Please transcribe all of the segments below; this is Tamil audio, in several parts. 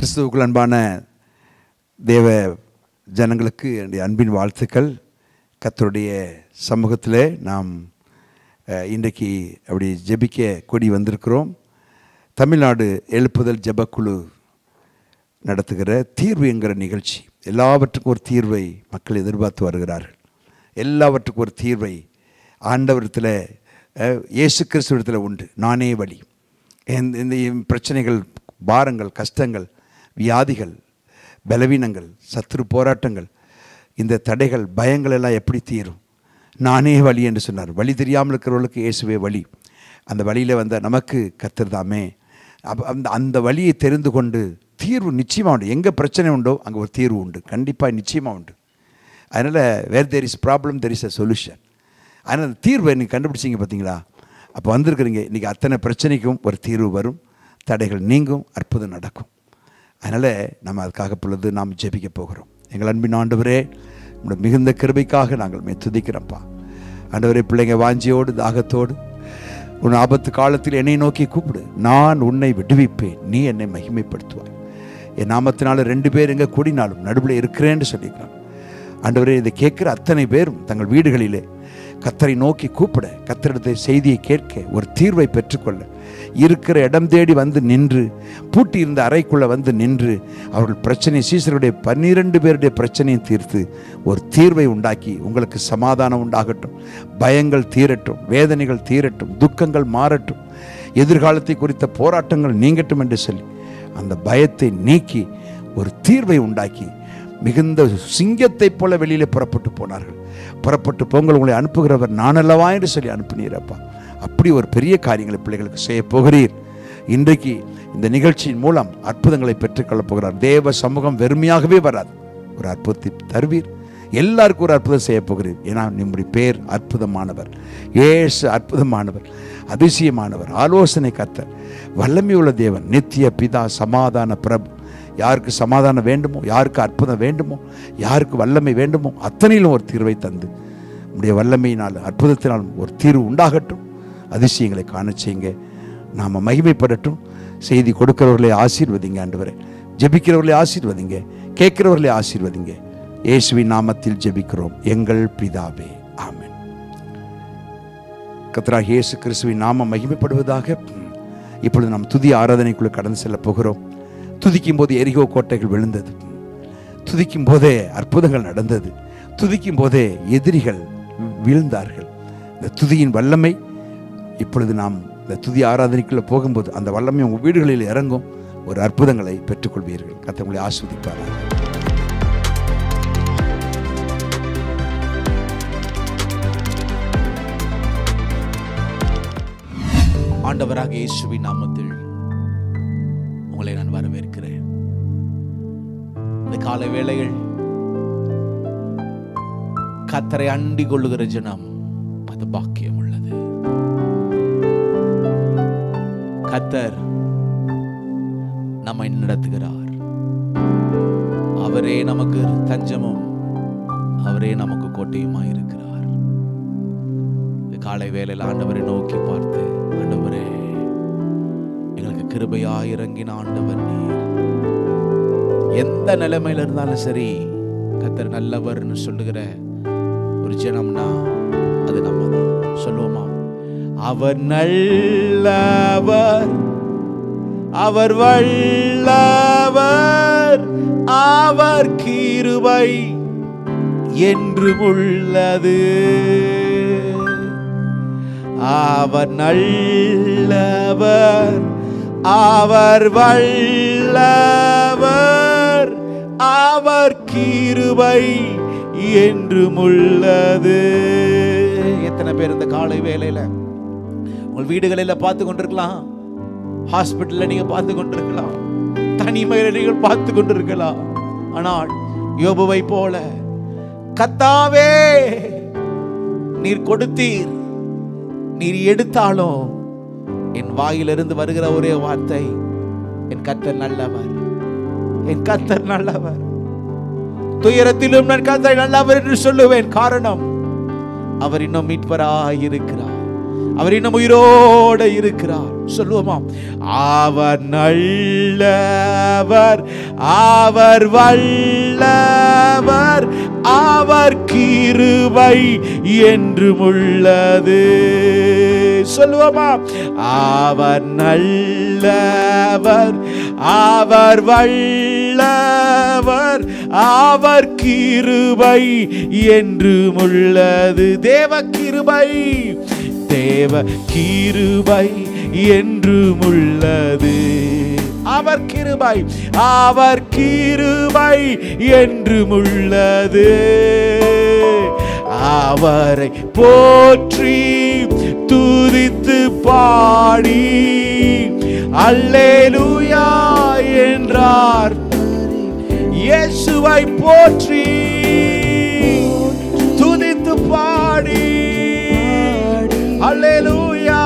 கிறிஸ்துவுக்குள் அன்பான தேவ ஜனங்களுக்கு என்னுடைய அன்பின் வாழ்த்துக்கள் கர்த்தருடைய சமூகத்தில் நாம் அஹ், இன்றைக்கு அப்படி ஜெபிக்க கூடி வந்திருக்கிறோம் தமிழ்நாடு எழுப்புதல் ஜெபக்குழு நடத்துகிற தீர்வு என்கிற நிகழ்ச்சி எல்லாவற்றுக்கும் ஒரு தீர்வை மக்கள் எதிர்பார்த்து வருகிறார்கள் எல்லாவற்றுக்கும் ஒரு தீர்வை ஆண்டவரத்தில் அஹ், இயேசு கிறிஸ்துவத்தில் உண்டு நானே வழி இந்த இந்த பிரச்சனைகள் பாரங்கள் கஷ்டங்கள் வியாதிகள் பலவீனங்கள் சத்துரு போராட்டங்கள் இந்த தடைகள் பயங்கள் எல்லாம் எப்படி தீரும் நானே வழி என்று சொன்னார் வழி தெரியாமல் இருக்கிறவர்களுக்கு இயேசுவே வழி அந்த வழியில் வந்த நமக்கு கத்திரதாமே அப்போ அந்த அந்த வழியை தெரிந்து கொண்டு தீர்வு நிச்சயமாக உண்டு எங்கே பிரச்சனை உண்டோ அங்கே ஒரு தீர்வு உண்டு கண்டிப்பாக நிச்சயமாக உண்டு அதனால் where there is problem there is a solution அதனால் அந்த தீர்வை நீங்கள் கண்டுபிடிச்சிங்க பார்த்தீங்களா அப்போ வந்திருக்கிறீங்க இன்றைக்கி அத்தனை பிரச்சனைக்கும் ஒரு தீர்வு வரும் தடைகள் நீங்கும் அற்புதம் நடக்கும் அதனால் நம்ம அதுக்காக பொழுது நாம் ஜெபிக்க போகிறோம் எங்கள் அன்பின் ஆண்டவரே உங்களுடைய மிகுந்த கிருபைக்காக நாங்கள் மே துதிக்கிறோம்ப்பா ஆண்டவரே பிள்ளைங்க வாஞ்சியோடு தாகத்தோடு உன் ஆபத்து காலத்தில் என்னை நோக்கி கூப்பிடு நான் உன்னை விடுவிப்பேன் நீ என்னை மகிமைப்படுத்துவாய் என் நாமத்தினால ரெண்டு பேர் எங்கே கூடினாலும் நடுவில் இருக்கிறேன்னு சொல்லிக்கிறான் ஆண்டவரே இதை கேட்குற அத்தனை பேரும் தங்கள் வீடுகளிலே கத்தரை நோக்கி கூப்பிட கத்தரிடத்தை செய்தியை கேட்க ஒரு தீர்வை பெற்றுக்கொள்ள இருக்கிற இடம் தேடி வந்து நின்று பூட்டி இருந்த அறைக்குள்ளே வந்து நின்று அவர்கள் பிரச்சனை சீசருடைய பன்னிரண்டு பேருடைய பிரச்சனையை தீர்த்து ஒரு தீர்வை உண்டாக்கி உங்களுக்கு சமாதானம் உண்டாகட்டும் பயங்கள் தீரட்டும் வேதனைகள் தீரட்டும் துக்கங்கள் மாறட்டும் எதிர்காலத்தை குறித்த போராட்டங்கள் நீங்கட்டும் என்று சொல்லி அந்த பயத்தை நீக்கி ஒரு தீர்வை உண்டாக்கி மிகுந்த சிங்கத்தைப் போல வெளியிலே புறப்பட்டு போனார்கள் புறப்பட்டு போங்கள் உங்களை அனுப்புகிறவர் நானல்லவா என்று சொல்லி அனுப்பினீரப்பா அப்படி ஒரு பெரிய காரியங்களை பிள்ளைகளுக்கு செய்ய போகிறீர் இன்றைக்கு இந்த நிகழ்ச்சியின் மூலம் அற்புதங்களை பெற்றுக்கொள்ளப் போகிறார் தேவ சமூகம் வெறுமையாகவே வராது ஒரு அற்புதத்தை தருவீர் எல்லாருக்கும் ஒரு அற்புதம் செய்ய போகிறீர் ஏன்னா நம்முடைய பேர் அற்புதமானவர் ஏசு அற்புதமானவர் அதிசயமானவர் ஆலோசனை கர்த்தர் வல்லமை உள்ள தேவன் நித்திய பிதா சமாதான பிரபு யாருக்கு சமாதானம் வேண்டுமோ யாருக்கு அற்புதம் வேண்டுமோ யாருக்கு வல்லமை வேண்டுமோ அத்தனையிலும் ஒரு தீர்வை தந்து உடைய வல்லமையினால் அற்புதத்தினாலும் ஒரு தீர்வு உண்டாகட்டும் அதிசயங்களை காண செய்யுங்க நாம் மகிமைப்படட்டும் செய்தி கொடுக்கிறவர்களை ஆசீர்வதிங்க ஆண்டவரே ஜெபிக்கிறவர்களை ஆசீர்வதிங்க கேட்கிறவர்களை ஆசீர்வதிங்க இயேசுவின் நாமத்தில் ஜெபிக்கிறோம் எங்கள் பிதாவே ஆமென் கத்ராக இயேசு கிறிஸ்துவின் நாமம் மகிமைப்படுவதாக இப்பொழுது நாம் துதி ஆராதனைக்குள்ளே கடந்து செல்ல போகிறோம் துதிக்கும் போது எரிகோ கோட்டைகள் விழுந்தது துதிக்கும் போதே அற்புதங்கள் நடந்தது துதிக்கும் போதே எதிரிகள் வீழ்ந்தார்கள் இந்த துதியின் வல்லமை இப்பொழுது நாம் இந்த துதி ஆராதனைக்குள்ளே போகும்போது அந்த வல்லமை உங்கள் வீடுகளில் இறங்கும் ஒரு அற்புதங்களை பெற்றுக்கொள்வீர்கள் கத்தவங்களை ஆஸ்வதிப்பார்கள் ஆண்டவராக இயேசுவின் நாமத்தில் உங்களை நான் வரவேற்கிறேன் இந்த காலை வேளையில் கத்தரை அண்டிக் கொள்ளுகிற ஜனம் அது பாக்கியம் உள்ளது கத்தர் நம்மை நடத்துகிறார் அவரே நமக்கு தஞ்சமும் அவரே நமக்கு கோட்டையுமாய் இருக்கிறார் இந்த காலை வேளையில் ஆண்டவரை நோக்கி பார்த்து ஆண்டவரே எங்களுக்கு கிருபையாய் இறங்கின ஆண்டவர் நீர் எந்த நிலைமையில இருந்தாலும் சரி கத்தர் நல்லவர்னு சொல்லுகிற ஒரு ஜனம்னா அது நம்ம தான் சொல்லுவோமா அவர் நல்லவர் அவர் வல்லவர் அவர் கிருபை என்றும் உள்ளது அவர் நல்லவர் அவர் வல்லவர் அவர் கிருபை என்றும் உள்ளது எத்தனை பேர் இந்த காலை வேலையில உங்கள் வீடுகளில் பார்த்து கொண்டிருக்கலாம் ஹாஸ்பிட்டல்ல நீங்க பார்த்து கொண்டிருக்கலாம் தனிமையில நீங்கள் பார்த்து கொண்டிருக்கலாம் ஆனால் யோபுவை போல கத்தாவே நீர் கொடுத்தீர் நீர் எடுத்தாலும் என் வாயிலிருந்து வருகிற ஒரே வார்த்தை என் கத்தர் நல்லவர் என் கத்தர் நல்லவர் துயரத்திலும் நான் கத்தர் நல்லவர் என்று சொல்லுவேன் காரணம் அவர் இன்னும் மீட்பராய் இருக்கிறார் அவர் இன்னும் உயிரோட இருக்கிறார் சொல்லுவோமா அவர் நல்லவர் அவர் வல்லவர் அவர் கிருபை என்றும் உள்ளது சொல்லுவோமா அவர் நல்லவர் அவர் வல்லவர் அவர் கிருபை என்றும் உள்ளது தேவ கிருபை தேவ கிருபை என்றும் உள்ளது அவர் கிருபை அவர் கிருபை என்றும் உள்ளது அவரை போற்றி துதித்து பாடி அல்லேலூயா என்றார் இயேசுவை போற்றி துதித்து பாடி அல்லேலூயா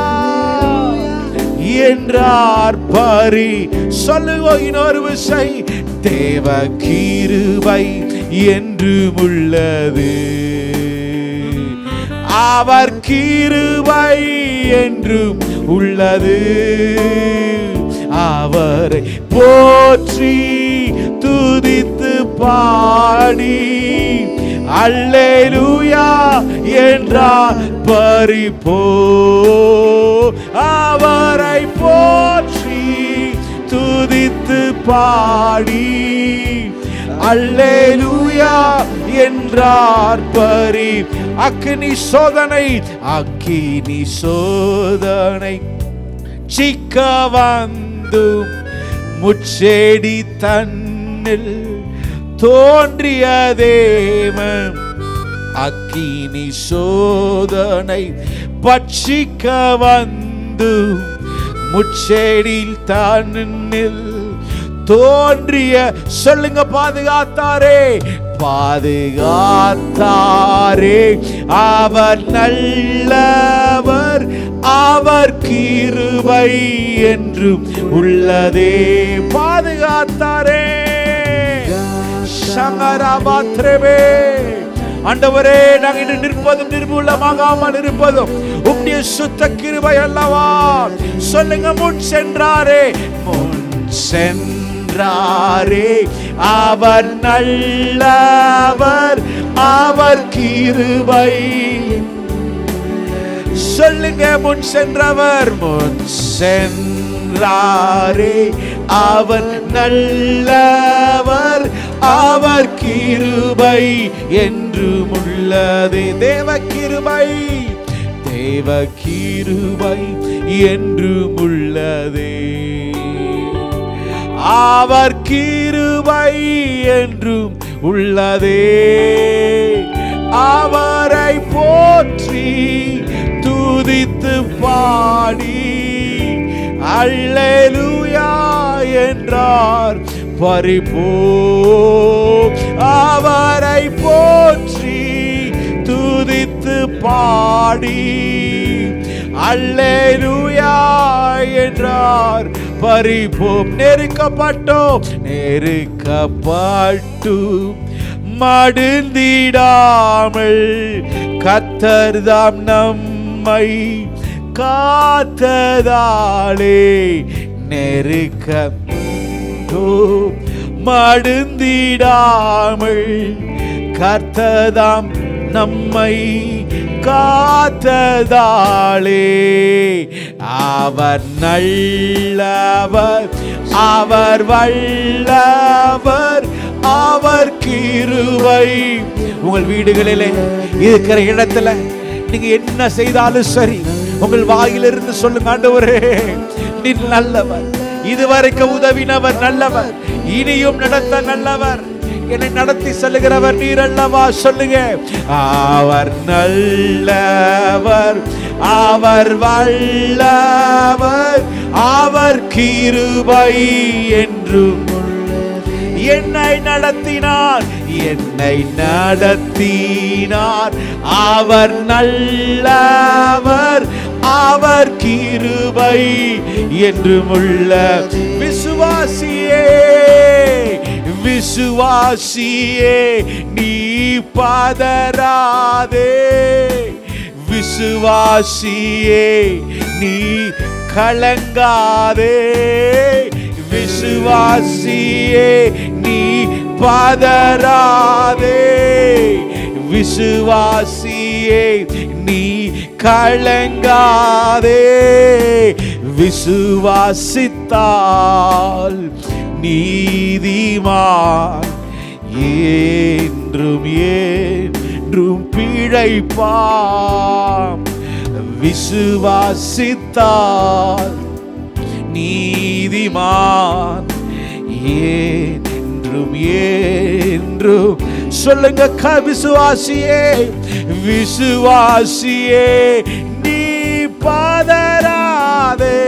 என்றார் பரி சொல்லுவோம் இன்னொரு விசை தேவ கிருபை என்று உள்ளது அவர் கிருபை என்றும் உள்ளது அவரை போற்றி துதித்து பாடி அல்லேலூயா என்றார் பறிப்போ அவரை போற்றி துதித்து பாடி அல்லேலூயா என்றார் பரி அக்கினி சோதனை அக்கினி சோதனை சிக்க வந்தும் முச்செடி தன்னில் தோன்றிய தேவன் அக்கினி சோதனை பட்சிக்க வந்து முச்செடியில் தன்னில் தோன்றிய சொல்லுங்க பாதுகாத்தாரே பாதுகாத்தாரே அவர் நல்லவர் அவர் கிருபை என்றும் உள்ளதே பாதுகாத்தாரே சங்கராபாத்ரவே ஆண்டவரே நாங்கள் இன்று நிற்பதும் நிர்மூலமாகாமல் இருப்பதும் உம்முடைய சுத்த கிருபை அல்லவா சொல்லுங்க முன் சென்றாரே முன் சென்றாரே அவர் நல்லவர் அவர் கிருபை சொல்லுங்க முன் சென்றவர் முன் சென்றாரே அவர் நல்லவர் அவர் கிருபை என்றும் உள்ளதே தேவ கிருபை தேவ கிருபை என்றும் உள்ளதே அவர் கிருபை என்றும் உள்ளதே அவரை போற்றி துதித்து பாடி அல்லேலூயா என்றார் பறிப்போ அவரை போற்றி துதித்து பாடி அல்லேலூயா என்றார் பறிப்போம் நெருக்கப்பட்டோம் நெருக்கப்பட்டு மடுந்திடாமல் கத்தர்தாம் நம்மை காத்ததாலே நெருக்க மடுந்திடாமல் கர்த்ததாம் நம்மை காத்ததாலே அவர் நல்லவர் அவர் வல்லவர் அவர் கிருபை உங்கள் வீடுகளிலே இருக்கிற இடத்துல நீங்க என்ன செய்தாலும் சரி உங்கள் வாயிலிருந்து சொல்லுங்க ஆண்டவரே நீ நல்லவர் இதுவரைக்கும் உதவினவர் நல்லவர் இனியும் நடத்த நல்லவர் என்னை நடத்தி செல்லுகிறவர் நீர் அல்லவா சொல்லுங்க அவர் நல்லவர் அவர் வல்லவர் அவர் கிருபை என்றும் என்னை நடத்தினார் என்னை நடத்தினார் அவர் நல்லவர் அவர் கிருபை என்றும் உள்ள விசுவாசியே விசுவாசியே நீ பதறாதே விசுவாசியே நீ கலங்காதே விசுவாசியே நீ பதறாதே விசுவாசியே நீ கலங்காதே விசுவாசித்தால் நீதிமான் என்றும் என்றும் பிழைப்பாம் விசுவாசித்தால் நீதிமான் என்றும் என்றும் சொல்லுங்க க விசுவாசியே விசுவாசியே நீ பதறாதே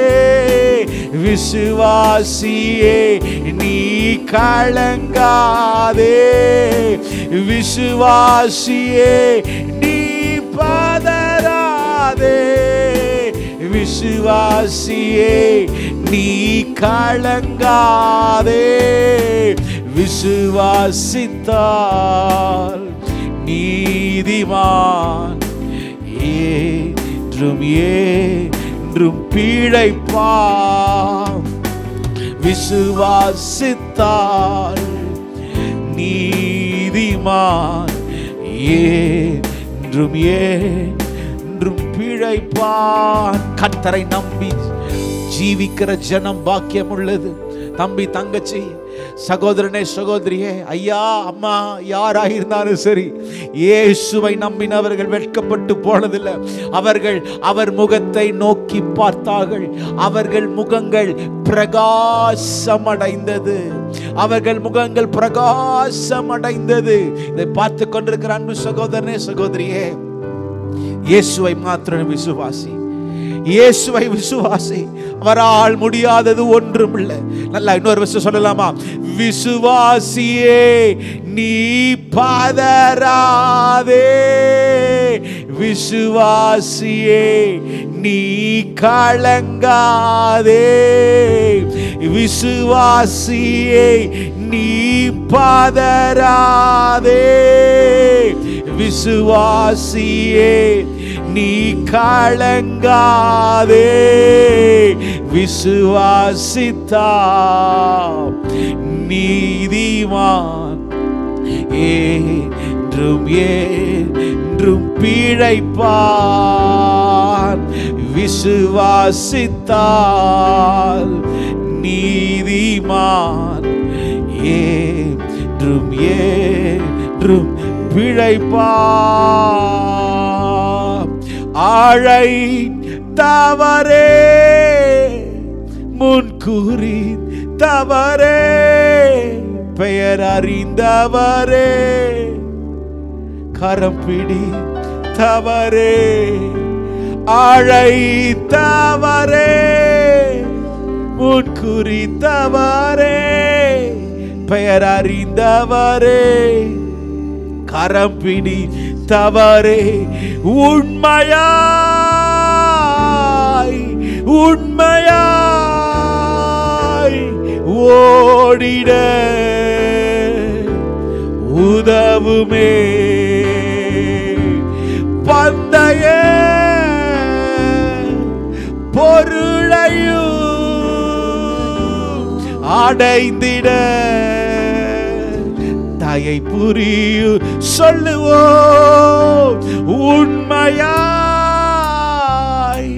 விசுவாசியே நீ கலங்காதே விசுவாசியே நீ பதறாதே விசுவாசியே நீ கலங்காதே விசுவாசித்தால் நீதிமான் ஏன்றும் ஏன்றும் பிழைப்பான் விசுவாசித்தால் நீதிமான் ஏன்றும் ஏன்றும் பிழைப்பான் கர்த்தரை நம்பி ஜீவிக்கிற ஜனம் பாக்கியம் உள்ளது தம்பி தங்கச்சி சகோதரனே சகோதரியே ஐயா அம்மா யாராக இருந்தாலும் சரி இயேசுவை நம்பினவர்கள் வெட்கப்பட்டு போனதில்லை அவர்கள் அவர் முகத்தை நோக்கி பார்த்தார்கள் அவர்கள் முகங்கள் பிரகாசம் அடைந்தது அவர்கள் முகங்கள் பிரகாசம் அடைந்தது இதை பார்த்து கொண்டிருக்கிற அன்பு சகோதரனே சகோதரியே இயேசுவை மாத்திரம் விசுவாசி இயேசுவை விசுவாசி அவரால் முடியாதது ஒன்றும் இல்லை நல்லா இன்னொரு விஷயம் சொல்லலாமா விசுவாசியே நீ பதறாதே விசுவாசியே நீ கலங்காதே விசுவாசியே நீ பதறாதே விசுவாசியே நீ கலங்காதே விசுவாசித்தா நீதிமான் என்றும் என்றும் பிழைப்பான் விசுவாசித்தால் நீதிமான் என்றும் என்றும் பிழைப்பான் ஆழை தவறே முன்கூறி தவறே பெயர் அறிந்தவரே கரம் பிடி தவறே ஆழை தவறே முன்குறி தவறே பெயர் அறிந்தவரே கரம் பிடி தவறே உண்மையாய் உண்மையாய் ஓடிட உதவுமே பந்தய பொருளையும் அடைந்திட தயை புரியு சொல்லுவோம் உண்மையாய்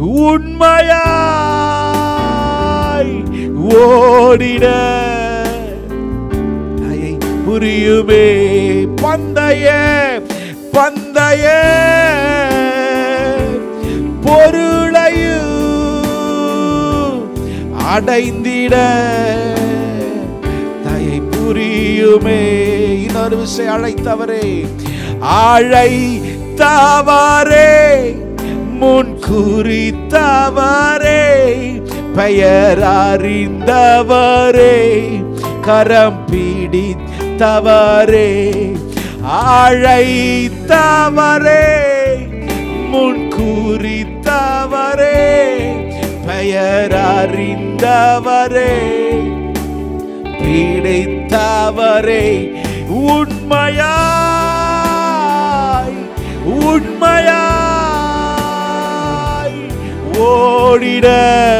உண்மையாய் ஓடிட தயை புரியுமே பந்தய பந்தய பொருளையும் அடைந்திட தயை புரியுமே இன்னொரு விஷயம் அழைத்தவரே அழைத்தவரே முன் குறித்தவரே பெயர் அறிந்தவரே கரம் பிடித்தவரே அழைத்தவரே முன் குறித்தவரே பெயர் அறிந்தவரே பிடித்தவரே உண்மையாய் உண்மையாய் ஓடிட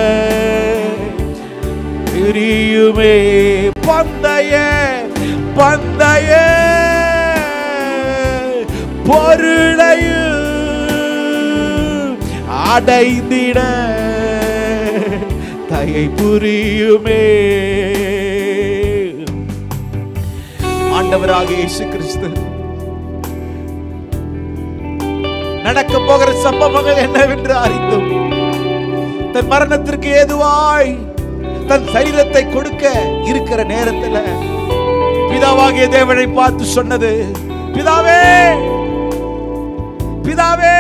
பிரியுமே பந்தய பந்தய பொருளையும் அடைந்திட தயை புரியுமே ஆண்டவராக இயேசு கிறிஸ்து நடக்க போகிற சம்பவங்கள் என்னவென்று அறிந்தும் தன் மரணத்திற்கு ஏதுவாய் தன் சரீரத்தை கொடுக்க இருக்கிற நேரத்தில் பிதாவாகிய தேவனை பார்த்து சொன்னது பிதாவே பிதாவே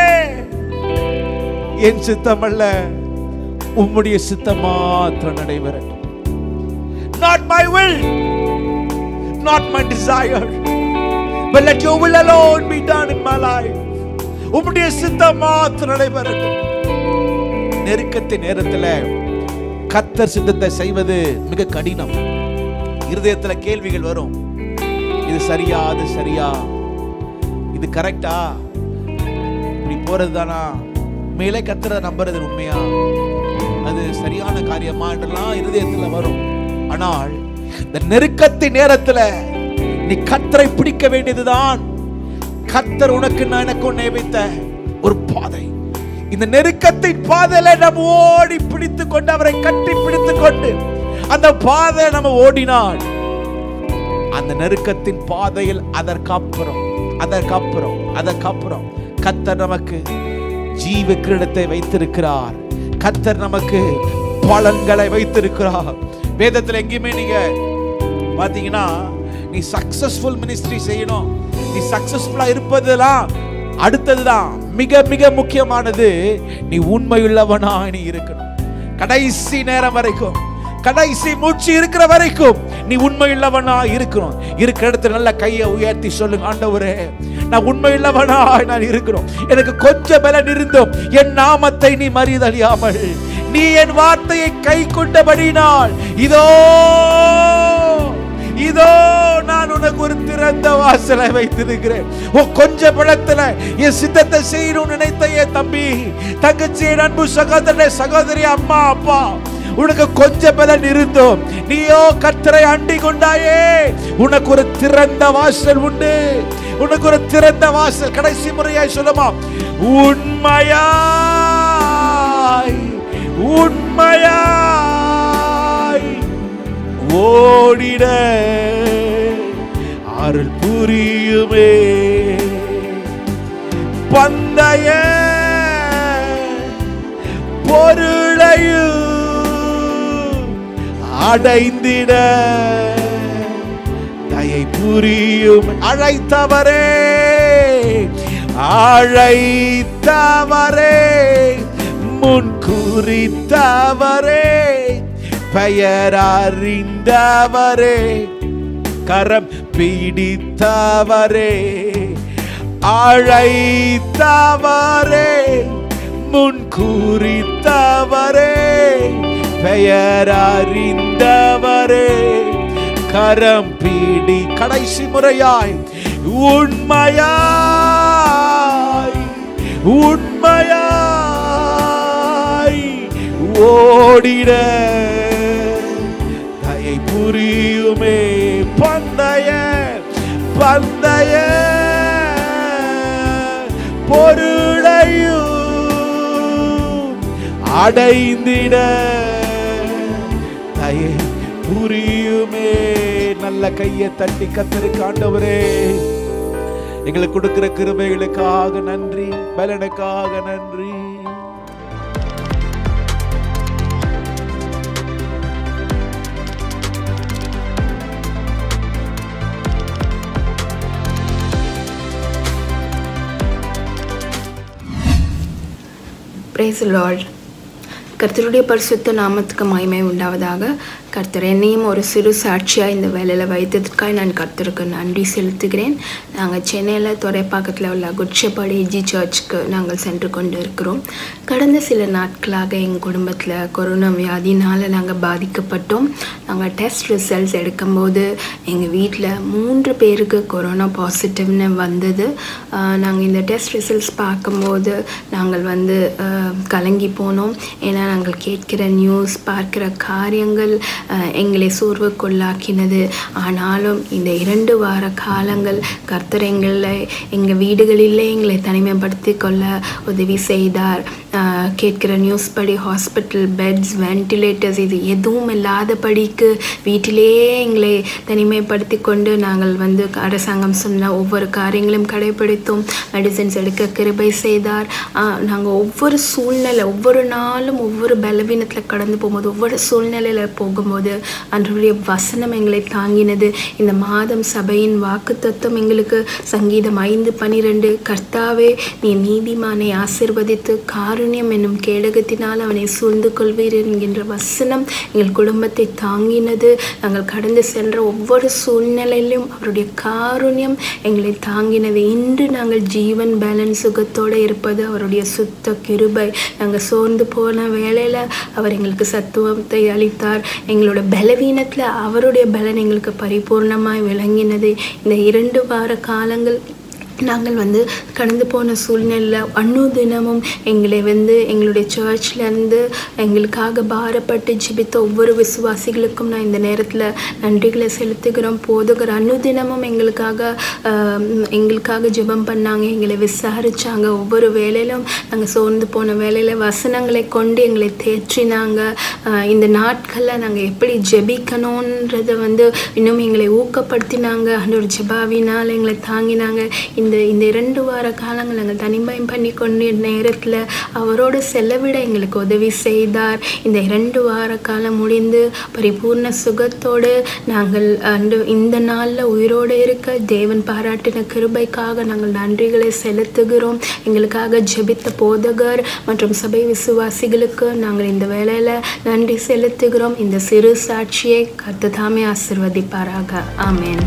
என் சித்தம் அல்ல உம்முடைய சித்தம் மாத்திரம் நடைபெறட்டும் not my will not my desire but let your will alone be done in my life உம்முடைய சித்தம் மாத்திரம் நடைபெறட்டும் நெருக்கத்தின் நேரத்துல கத்தர் சித்தத்தை செய்வது மிக கடினம் இருதயத்துல கேள்விகள் வரும் இது சரியா அது சரியா இது கரெக்டா இப்படி போறது தானா மேலே கத்தரை நம்புறது உண்மையா அது சரியான காரியமா என்றெல்லாம் இருதயத்துல வரும் ஆனால் இந்த நெருக்கத்தின் நேரத்துல நீ கத்தரை பிடிக்க வேண்டியதுதான் கத்தர் உனக்கு நான் எனக்கு நியமித்த ஒரு பாதை இந்த நெருக்கத்தின் பாதையில நம்ம ஓடி பிடித்து கொண்டு அவரை கட்டி பிடித்து கொண்டு அந்த பாதையை நம்ம ஓடினால் அந்த நெருக்கத்தின் பாதையில் அதற்கப்புறம் அதற்கப்புறம் அதற்கப்புறம் கத்தர் நமக்கு ஜீவ கிரீடத்தை வைத்திருக்கிறார் கத்தர் நமக்கு பலன்களை வைத்திருக்கிறார் வேதத்தில் எங்கேயுமே நீங்க பாத்தீங்கன்னா நீ சக்சஸ்ஃபுல் மினிஸ்ட்ரி செய்யணும் நீ சக்சஸ்ஃபுல்லா இருப்பதெல்லாம் அடுத்ததுதான் மிக மிக முக்கியமானது நீ உண்மையுள்ளவனா நீ இருக்கணும் கடைசி நேரம் வரைக்கும் கடைசி மூச்சு இருக்கிற வரைக்கும் நீ உண்மையுள்ளவனா இருக்கணும் இருக்கிற இடத்துல நல்ல கையை உயர்த்தி சொல்லுங்க ஆண்டவரே நான் உண்மையுள்ளவனா நான் இருக்கிறோம் எனக்கு கொஞ்சம் பலன் இருந்தும் என் நாமத்தை நீ மறியதறியாமல் நீ என் வார்த்தையை கை கொண்டபடினால் இதோ இதோ நான் உனக்கு ஒரு திறந்த வாசலை வைத்திருக்கிறேன் உன் கொஞ்ச பழத்துல என் சித்தத்தை செய்யணும்னு நினைத்த என் தம்பி தங்கச்சி என் அன்பு சகோதரனே சகோதரி அம்மா அப்பா உனக்கு கொஞ்ச பலன் இருந்தோம் நீயோ கத்தரை அண்டி கொண்டாயே உனக்கு ஒரு திறந்த வாசல் உண்டு உனக்கு ஒரு திறந்த வாசல் கடைசி முறையாய் சொல்லுமா உண்மையாய் உண்மையாய் ஓடிட அருள் புரியுமே பந்தய பொருளையும் அடைந்திட தயை புரியும் அழைத்தவரே அழைத்தவரே முன் குறித்தவரே பெயர் அறிந்தவரே கரம் பிடித்தவரே அழைத்தவரே முன் குறித்தவரே பெயர் அறிந்தவரே கரம் பீடி கடைசி முறையாய் உண்மையாய் உண்மையாய் ஓடிட தயை புரியுமே பந்தய பந்தய பொருளையும் அடைந்திட தயை புரியுமே நல்ல கையை தட்டி கத்தருக்கு ஆண்டவரே எங்களுக்கு கொடுக்கிற கிருபைகளுக்காக நன்றி பலனுக்காக நன்றி பிரேஸ் லார்ட் கர்த்தருடைய பரிசுத்த நாமத்துக்கு மகிமை உண்டாவதாக கர்த்தர் என்னையும் ஒரு சிறு சாட்சியாக இந்த வேலையில் வைத்ததுக்காக நான் கர்த்தருக்கு நன்றி செலுத்துகிறேன் நாங்கள் சென்னையில் துறைப்பாக்கத்தில் உள்ள குட்சப்பாடி ஜி சர்ச்சுக்கு நாங்கள் சென்று கொண்டு இருக்கிறோம் கடந்த சில நாட்களாக எங்கள் குடும்பத்தில் கொரோனா வியாதினால் நாங்கள் பாதிக்கப்பட்டோம் நாங்கள் டெஸ்ட் ரிசல்ட்ஸ் எடுக்கும்போது எங்கள் வீட்டில் மூன்று பேருக்கு கொரோனா பாசிட்டிவ்னு வந்தது நாங்கள் இந்த டெஸ்ட் ரிசல்ட்ஸ் பார்க்கும்போது நாங்கள் வந்து ஆஹ், கலங்கி போனோம் ஏன்னா நாங்கள் கேட்கிற நியூஸ் பார்க்கிற காரியங்கள் அஹ், எங்களை சோர்வுக்குள்ளாக்கினது ஆனாலும் இந்த இரண்டு வார காலங்கள் கர்த்தர் எங்களை எங்கள் வீடுகளிலே எங்களை தனிமைப்படுத்தி கொள்ள உதவி செய்தார் அஹ், கேட்கிற நியூஸ் படி ஹாஸ்பிட்டல் பெட்ஸ் வென்டிலேட்டர்ஸ் இது எதுவும் இல்லாதபடிக்கு வீட்டிலேயே எங்களை தனிமைப்படுத்தி கொண்டு நாங்கள் வந்து அரசாங்கம் சொன்ன ஒவ்வொரு காரியங்களையும் கடைபிடித்தோம் மெடிசின்ஸ் எடுக்க கிருபை செய்தார் நாங்கள் ஒவ்வொரு சூழ்நிலை ஒவ்வொரு நாளும் ஒவ்வொரு பலவீனத்தில் கடந்து போகும்போது ஒவ்வொரு சூழ்நிலையில் போகும்போது அன்றைய வசனம் எங்களை தாங்கினது இந்த மாதம் சபையின் வாக்கு தத்துவம் எங்களுக்கு சங்கீதம் ஐந்து பனிரெண்டு கர்த்தாவே நீ நீதிமானை ஆசிர்வதித்து காருண்யம் என்னும் கேடகத்தினால் அவனை சூழ்ந்து கொள்வீர் என்கின்ற வசனம் எங்கள் குடும்பத்தை தாங்கினது நாங்கள் கடந்து சென்ற ஒவ்வொரு சூழ்நிலையிலும் அவருடைய காருண்யம் எங்களை தாங்கினது இன்று நாங்கள் ஜீவன் பேலன்ஸ் சுகத்தோடு இருப்பது அவருடைய சுத்த கிருபை நாங்கள் சோர்ந்து போன வேளையில் அவர் எங்களுக்கு சத்துவத்தை அளித்தார் எங்களோட பலவீனத்தில் அவருடைய பலன் எங்களுக்கு பரிபூர்ணமாய் விளங்கினது இந்த இரண்டு வார காலங்கள் நாங்கள் வந்து கடந்து போன சூழ்நிலையில் அண்ணு தினமும் எங்களை வந்து எங்களுடைய சர்ச்லேருந்து எங்களுக்காக பாரப்பட்டு ஜெபித்த ஒவ்வொரு விசுவாசிகளுக்கும் நான் இந்த நேரத்தில் நன்றிகளை செலுத்துகிறோம் போதுகிற அண்ணு தினமும் எங்களுக்காக ஆஹ், எங்களுக்காக ஜெபம் பண்ணாங்க எங்களை விசாரிச்சாங்க ஒவ்வொரு வேலையிலும் நாங்கள் சோர்ந்து போன வேலையில் வசனங்களை கொண்டு எங்களை தேற்றினாங்க ஆஹ், இந்த நாட்களில் நாங்கள் எப்படி ஜெபிக்கணுன்றதை வந்து இன்னும் எங்களை ஊக்கப்படுத்தினாங்க ஆண்டவர் ஜெபாவினால் எங்களை தாங்கினாங்க இந்த இந்த இரண்டு வார காலங்கள் நாங்கள் தனிமயம் பண்ணி கொண்ட நேரத்தில் அவரோடு செலவிட எங்களுக்கு உதவி செய்தார் இந்த இரண்டு வார காலம் முடிந்து பரிபூர்ண சுகத்தோடு நாங்கள் அன்று இந்த நாளில் உயிரோடு இருக்க தேவன் பாராட்டின கிருபைக்காக நாங்கள் நன்றிகளை செலுத்துகிறோம் எங்களுக்காக ஜெபித்த போதகர் மற்றும் சபை விசுவாசிகளுக்கு நாங்கள் இந்த வேளையில் நன்றி செலுத்துகிறோம் இந்த சிறு சாட்சியை கர்த்ததாமே ஆசிர்வதிப்பாராக ஆமென்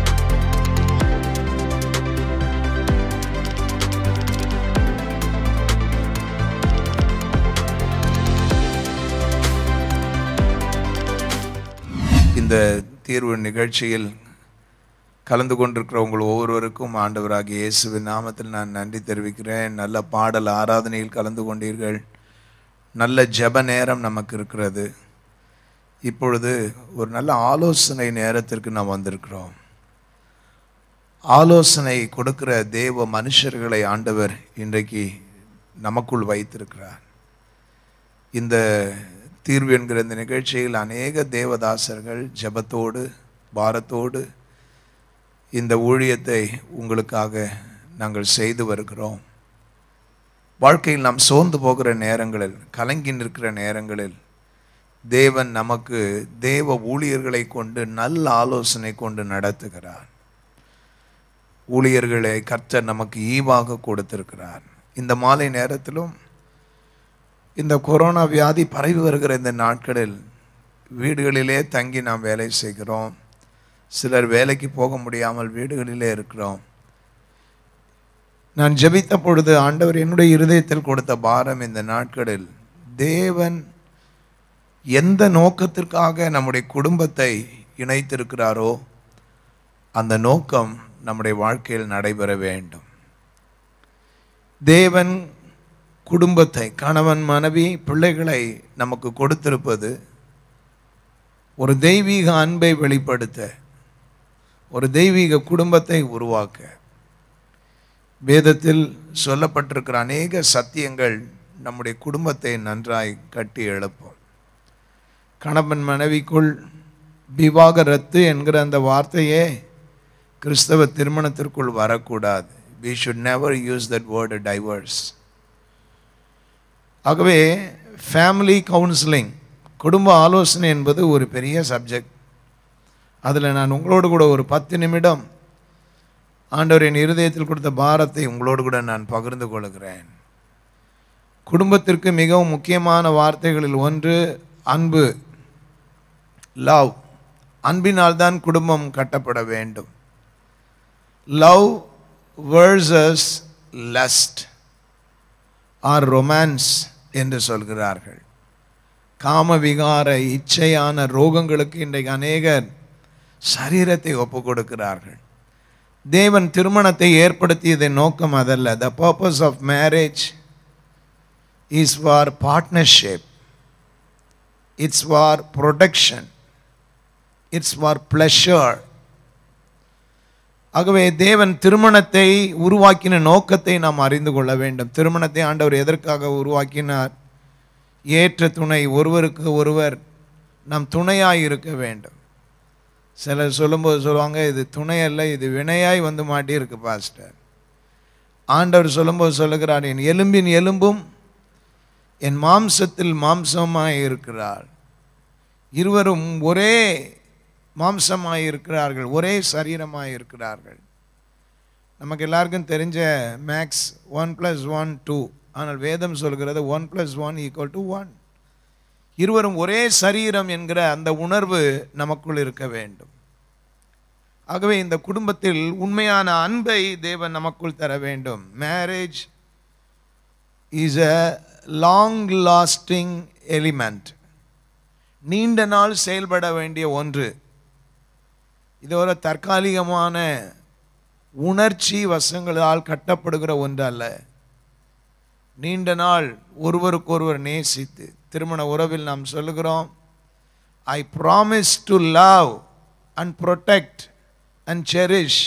இந்த தீர்வு நிகழ்ச்சியில் கலந்து கொண்டிருக்கிற உங்கள் ஒவ்வொருவருக்கும் ஆண்டவராகிய இயேசுவின் நாமத்தில் நான் நன்றி தெரிவிக்கிறேன் நல்ல பாடல் ஆராதனையில் கலந்து கொண்டீர்கள் நல்ல ஜெப நேரம் நமக்கு இருக்கிறது இப்பொழுது ஒரு நல்ல ஆலோசனை நேரத்திற்கு நாம் வந்திருக்கிறோம் ஆலோசனை கொடுக்கிற தேவ மனுஷர்களை ஆண்டவர் இன்றைக்கு நமக்குள் வைத்திருக்கிறார் இந்த தீர்வு என்கிற இந்த நிகழ்ச்சியில் அநேக தேவதாசர்கள் ஜெபத்தோடு பாரத்தோடு இந்த ஊழியத்தை உங்களுக்காக நாங்கள் செய்து வருகிறோம் வாழ்க்கையில் நாம் சோர்ந்து போகிற நேரங்களில் கலங்கி நிற்கிற நேரங்களில் தேவன் நமக்கு தேவ ஊழியர்களை கொண்டு நல்ல ஆலோசனை கொண்டு நடத்துகிறார் ஊழியர்களை கர்த்தர் நமக்கு ஈவாக கொடுத்திருக்கிறார் இந்த மாலை நேரத்திலும் இந்த கொரோனா வியாதி பரவி வருகிற இந்த நாட்களில் வீடுகளிலே தங்கி நாம் வேலை செய்கிறோம் சிலர் வேலைக்கு போக முடியாமல் வீடுகளிலே இருக்கிறோம் நான் ஜெபித்த பொழுது ஆண்டவர் என்னுடைய இருதயத்தில் கொடுத்த பாரம் இந்த நாட்களில் தேவன் எந்த நோக்கத்திற்காக நம்முடைய குடும்பத்தை இணைத்திருக்கிறாரோ அந்த நோக்கம் நம்முடைய வாழ்க்கையில் நடைபெற வேண்டும் தேவன் குடும்பத்தை கணவன் மனைவி பிள்ளைகளை நமக்கு கொடுத்திருப்பது ஒரு தெய்வீக அன்பை வெளிப்படுத்த ஒரு தெய்வீக குடும்பத்தை உருவாக்க வேதத்தில் சொல்லப்பட்டிருக்கிற அநேக சத்தியங்கள் நம்முடைய குடும்பத்தை நன்றாய் கட்டி எழுப்பும் கணவன் மனைவிக்குள் விவாகரத்து என்கிற அந்த வார்த்தையே கிறிஸ்தவ திருமணத்திற்குள் வரக்கூடாது we should never use that word divorce ஆகவே ஃபேமிலி கவுன்சிலிங் குடும்ப ஆலோசனை என்பது ஒரு பெரிய சப்ஜெக்ட் அதில் நான் உங்களோடு கூட ஒரு பத்து நிமிடம் ஆண்டவர் என் இருதயத்தில் கொடுத்த பாரத்தை உங்களோடு கூட நான் பகிர்ந்து கொள்கிறேன் குடும்பத்திற்கு மிகவும் முக்கியமான வார்த்தைகளில் ஒன்று அன்பு லவ் அன்பினால் தான் குடும்பம் கட்டப்பட வேண்டும் love versus lust or romance என்று சொல்கிறார்கள் காமவிகார இச்சையான ரோகங்களுக்கு இன்றைக்கு அநேகர் சரீரத்தை ஒப்பு கொடுக்கிறார்கள் தேவன் திருமணத்தை ஏற்படுத்தியதன் நோக்கம் அதல்ல the purpose of marriage is for partnership it's for protection it's for pleasure ஆகவே தேவன் திருமணத்தை உருவாக்கின நோக்கத்தை நாம் அறிந்து கொள்ள வேண்டும் திருமணத்தை ஆண்டவர் எதற்காக உருவாக்கினார் ஏற்ற துணை ஒருவருக்கு ஒருவர் நாம் துணையாய் இருக்க வேண்டும் சிலர் சொல்லும்போது சொல்லுவாங்க இது துணை அல்ல இது வினையாய் வந்து மாட்டியிருக்கு பாஸ்டர் ஆண்டவர் சொல்லும்போது சொல்லுகிறார் என் எலும்பின் எலும்பும் என் மாம்சத்தில் மாம்சமாய் இருக்கிறார் இருவரும் ஒரே மாம்சமாய் இருக்கிறார்கள் ஒரே சரீரமாய் இருக்கிறார்கள் நமக்கு எல்லாருக்கும் தெரிஞ்ச maths one plus one two ஆனால் வேதம் சொல்கிறது one plus one equal to one இருவரும் ஒரே சரீரம் என்கிற அந்த உணர்வு நமக்குள் இருக்க வேண்டும் ஆகவே இந்த குடும்பத்தில் உண்மையான அன்பை தேவன் நமக்குள் தர வேண்டும் marriage is a long lasting element நீண்ட நாள் செயல்பட வேண்டிய ஒன்று இது ஒரு தற்காலிகமான உணர்ச்சி வசங்களால் கட்டப்படுகிற ஒன்று அல்ல நீண்ட நாள் ஒருவருக்கொருவர் நேசித்து திருமண உறவில் நாம் சொல்லுகிறோம் I promise to love and protect and cherish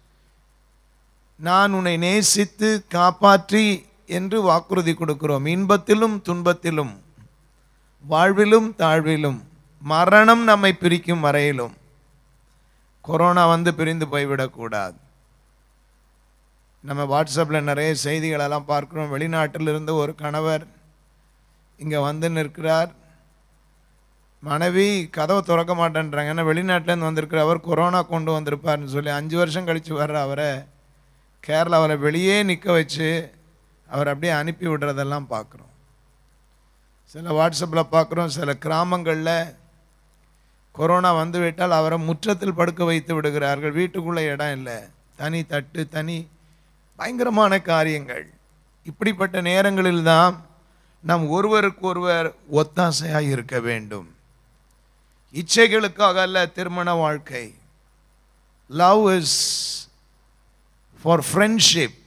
நான் உன்னை நேசித்து காப்பாற்றி என்று வாக்குறுதி கொடுக்கிறோம் இன்பத்திலும் துன்பத்திலும் வாழ்விலும் தாழ்விலும் மரணம் நம்மை பிரிக்கும் வரையிலும் கொரோனா வந்து பிரிந்து போய்விடக்கூடாது நம்ம வாட்ஸ்அப்பில் நிறைய செய்திகளெல்லாம் பார்க்குறோம் வெளிநாட்டிலிருந்து ஒரு கணவர் இங்கே வந்து நிற்கிறார் மனைவி கதவை திறக்க மாட்டேன்றாங்க ஏன்னா வெளிநாட்டிலேருந்து வந்திருக்கிற அவர் கொரோனா கொண்டு வந்திருப்பார்னு சொல்லி அஞ்சு வருஷம் கழித்து வர்ற அவரை கேரளாவில் வெளியே நிற்க வச்சு அவர் அப்படியே அனுப்பி விடுறதெல்லாம் பார்க்குறோம் சில வாட்ஸ்அப்பில் பார்க்குறோம் சில கிராமங்களில் கொரோனா வந்து விட்டால் அவரை முற்றத்தில் படுக்க வைத்து விடுகிறார்கள் வீட்டுக்குள்ளே இடம் இல்லை தனி தட்டு தனி பயங்கரமான காரியங்கள் இப்படிப்பட்ட நேரங்களில் தான் நாம் ஒருவருக்கு ஒருவர் ஒத்தாசையாக இருக்க வேண்டும் இச்சைகளுக்காக அல்ல திருமண வாழ்க்கை love is for friendship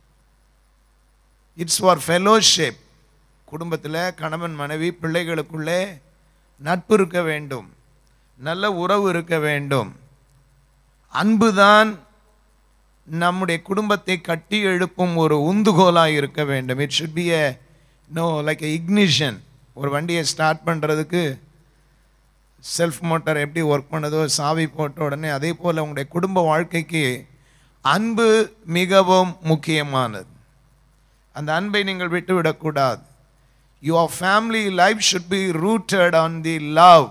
it's for fellowship குடும்பத்தில் கணவன் மனைவி பிள்ளைகளுக்குள்ளே நட்பு இருக்க வேண்டும் நல்ல உறவு இருக்க வேண்டும் அன்புதான் நம்முடைய குடும்பத்தை கட்டி எழுப்பும் ஒரு உந்துகோலாக இருக்க வேண்டும் it should be a no like a ignition ஒரு வண்டியை ஸ்டார்ட் பண்ணுறதுக்கு செல்ஃப் மோட்டார் எப்படி ஒர்க் பண்ணதோ சாவி போட்ட உடனே அதே போல் உங்களுடைய குடும்ப வாழ்க்கைக்கு அன்பு மிகவும் முக்கியமானது அந்த அன்பை நீங்கள் விட்டுவிடக்கூடாது your family life should be rooted on the love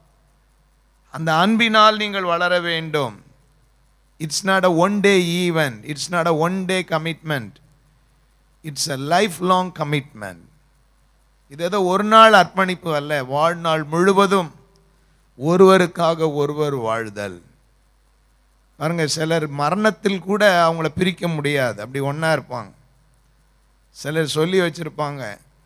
அந்த அன்பினால் நீங்கள் வளர வேண்டும் it's not a one day event it's not a one day commitment it's a life long commitment இது ஏதோ ஒரு நாள் அர்ப்பணிப்பு அல்ல வாழ்நாள் முழுவதும் ஒருவருக்காக ஒருவர் வாழ்தல் பாருங்க சிலர் மரணத்தில் கூட அவங்கள பிரிக்க முடியாது அப்படி ஒன்றா இருப்பாங்க சிலர் சொல்லி வச்சுருப்பாங்க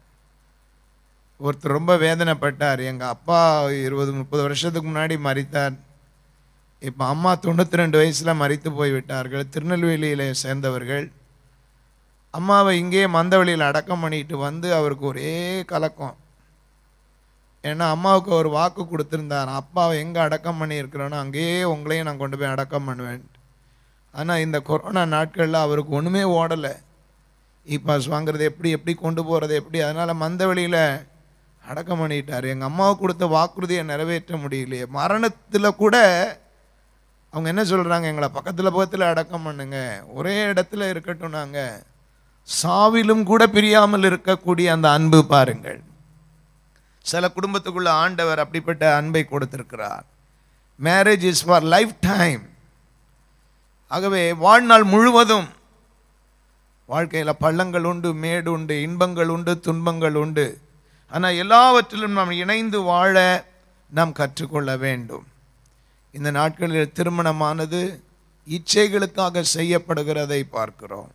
ஒருத்தர் ரொம்ப வேதனைப்பட்டார் எங்கள் அப்பா இருபது முப்பது வருஷத்துக்கு முன்னாடி மறித்தார் இப்போ அம்மா தொண்ணூற்றி ரெண்டு வயசில் மறித்து போய்விட்டார்கள் திருநெல்வேலியில் சேர்ந்தவர்கள் அம்மாவை இங்கேயே மந்தவெளியில் அடக்கம் பண்ணிட்டு வந்து அவருக்கு ஒரே கலக்கம் ஏன்னா அம்மாவுக்கு ஒரு வாக்கு கொடுத்துருந்தார் அப்பாவை எங்கே அடக்கம் பண்ணியிருக்கிறோனோ அங்கேயே உங்களையும் நான் கொண்டு போய் அடக்கம் பண்ணுவேன் ஆனால் இந்த கொரோனா நாட்களில் அவருக்கு ஒன்றுமே ஓடலை இ பாஸ் வாங்குறது எப்படி எப்படி கொண்டு போகிறது எப்படி அதனால் மந்தவெளியில் அடக்கம் பண்ணிட்டார் எங்கள் அம்மாவுக்கு கொடுத்த வாக்குறுதியை நிறைவேற்ற முடியலையே மரணத்தில் கூட அவங்க என்ன சொல்கிறாங்க எங்களை பக்கத்தில் பக்கத்தில் அடக்கம் பண்ணுங்க ஒரே இடத்துல இருக்கட்டும் நாங்கள் சாவிலும் கூட பிரியாமல் இருக்கக்கூடிய அந்த அன்பு பாருங்கள் சில குடும்பத்துக்குள்ள ஆண்டவர் அப்படிப்பட்ட அன்பை கொடுத்திருக்கிறார் marriage is for life time ஆகவே வாழ்நாள் முழுவதும் வாழ்க்கையில் பள்ளங்கள் உண்டு மேடு உண்டு இன்பங்கள் உண்டு துன்பங்கள் உண்டு ஆனால் எல்லாவற்றிலும் நாம் இணைந்து வாழ நாம் கற்றுக்கொள்ள வேண்டும் இந்த நாட்களில் திருமணமானது இச்சைகளுக்காக செய்யப்படுகிறதை பார்க்கிறோம்